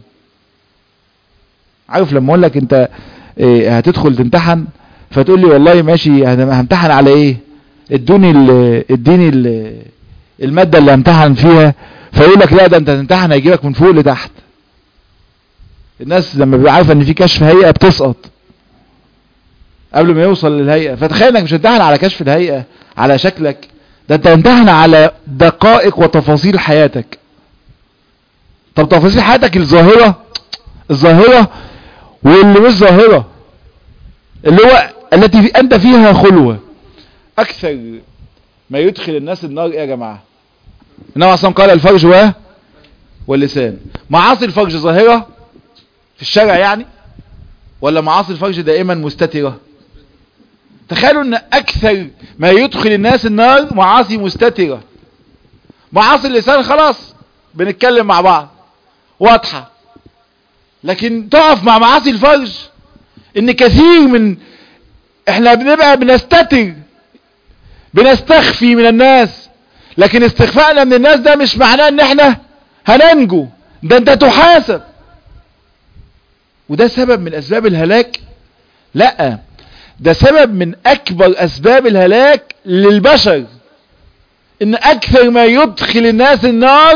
عارف لما اقول لك انت إيه هتدخل تمتحن فتقول لي والله ماشي همتحن على ايه ادوني اديني الماده اللي همتحن فيها فيقول لك لا ده انت هتمتحن هيجيبك من فوق لتحت الناس لما بيبقى عارفه ان في كشف هيئه بتسقط قبل ما يوصل للهيئة فتخيل انك مش هتمتحن على كشف الهيئة على شكلك ده انت هتمتحن على دقائق وتفاصيل حياتك طب تفاصيل حياتك الظاهرة الظاهرة واللي مش ظاهرة اللي هو التي في انت فيها خلوة اكثر ما يدخل الناس النار ايه يا جماعة النبي اصلا قال الفرج و واللسان معاصي الفرج ظاهرة في الشارع يعني ولا معاصي الفرج دائما مستترة تخيلوا ان اكثر ما يدخل الناس النار معاصي مستترة معاصي اللسان خلاص بنتكلم مع بعض واضحة لكن تقف مع معاصي الفرج ان كثير من احنا بنبقى بنستتر بنستخفي من الناس لكن استخفائنا من الناس ده مش معناه ان احنا هننجو ده انت تحاسب وده سبب من اسباب الهلاك لا ده سبب من اكبر اسباب الهلاك للبشر ان اكثر ما يدخل الناس النار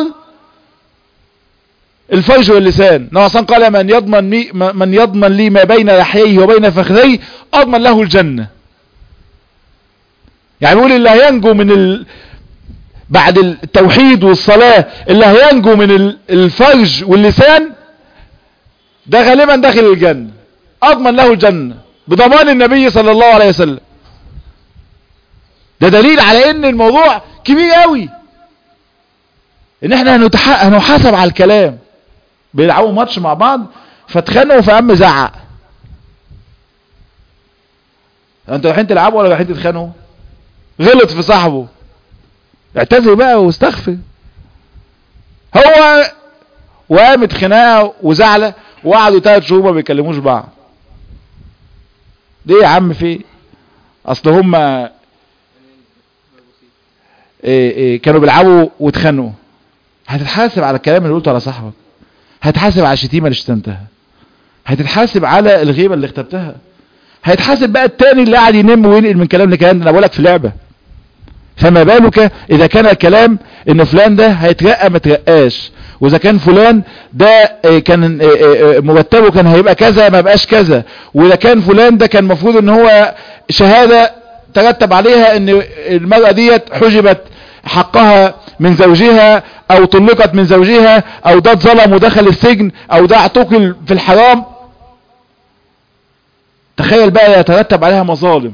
الفرج واللسان نوع قال من يضمن, مي من يضمن لي ما بين لحييه وبين فخذيه اضمن له الجنة يعني بيقول اللي هينجو من ال... بعد التوحيد والصلاة اللي هينجو من الفرج واللسان ده غالبا داخل الجنة اضمن له الجنة بضمان النبي صلى الله عليه وسلم ده دليل على ان الموضوع كبير قوي ان احنا هنتح... هنحاسب على الكلام بيلعبوا ماتش مع بعض فاتخانقوا فقام زعق انتوا رايحين تلعبوا ولا رايحين تتخانقوا غلط في صاحبه اعتذر بقى واستغفر هو وقامت خناقه وزعله وقعدوا ثلاث شهور ما بيكلموش بعض ليه يا عم في اصل هم إيه إيه كانوا بيلعبوا واتخانقوا هتتحاسب على الكلام اللي قلته على صاحبك هتحاسب على الشتيمه اللي شتمتها هتتحاسب على الغيبه اللي اختبتها هيتحاسب بقى التاني اللي قاعد ينم وينقل من كلام لكلام انا بقولك في لعبه فما بالك اذا كان الكلام ان فلان ده هيترقى ما ترقاش واذا كان فلان ده كان مرتبه كان هيبقى كذا ما بقاش كذا واذا كان فلان ده كان المفروض ان هو شهادة ترتب عليها ان المرأة ديت حجبت حقها من زوجها او طلقت من زوجها او ده اتظلم ودخل السجن او ده اعتقل في الحرام تخيل بقى يترتب عليها مظالم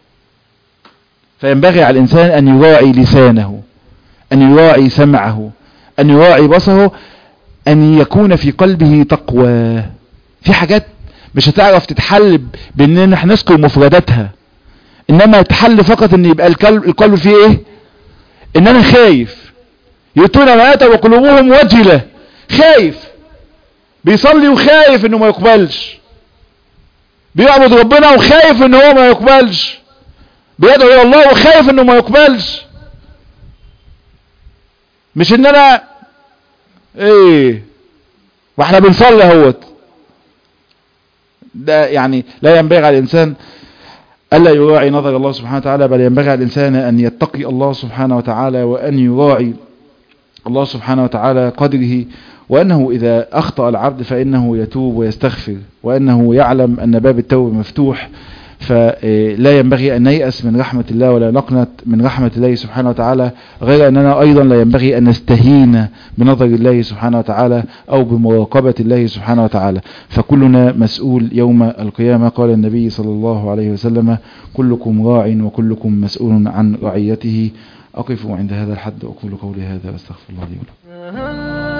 فينبغي على الانسان ان يراعي لسانه ان يراعي سمعه ان يراعي بصره ان يكون في قلبه تقوى في حاجات مش هتعرف تتحل بان احنا نذكر مفرداتها انما تحل فقط ان يبقى القلب, القلب فيه ايه ان انا خايف يؤتون ما اتى وقلوبهم وجلة خايف بيصلي وخايف انه ما يقبلش بيعبد ربنا وخايف ان هو ما يقبلش بيدعو الى الله وخايف انه ما يقبلش مش ان انا ايه واحنا بنصلي اهوت ده يعني لا ينبغي على الانسان الا يراعي نظر الله سبحانه وتعالى بل ينبغي على الانسان ان يتقي الله سبحانه وتعالى وان يراعي الله سبحانه وتعالى قدره وانه اذا اخطأ العبد فانه يتوب ويستغفر وانه يعلم ان باب التوبة مفتوح فلا ينبغي أن نيأس من رحمة الله ولا نقنط من رحمة الله سبحانه وتعالى غير أننا أيضا لا ينبغي أن نستهين بنظر الله سبحانه وتعالى أو بمراقبة الله سبحانه وتعالى فكلنا مسؤول يوم القيامة قال النبي صلى الله عليه وسلم كلكم راع وكلكم مسؤول عن رعيته أقف عند هذا الحد وأقول قولي هذا واستغفر الله لي ولكم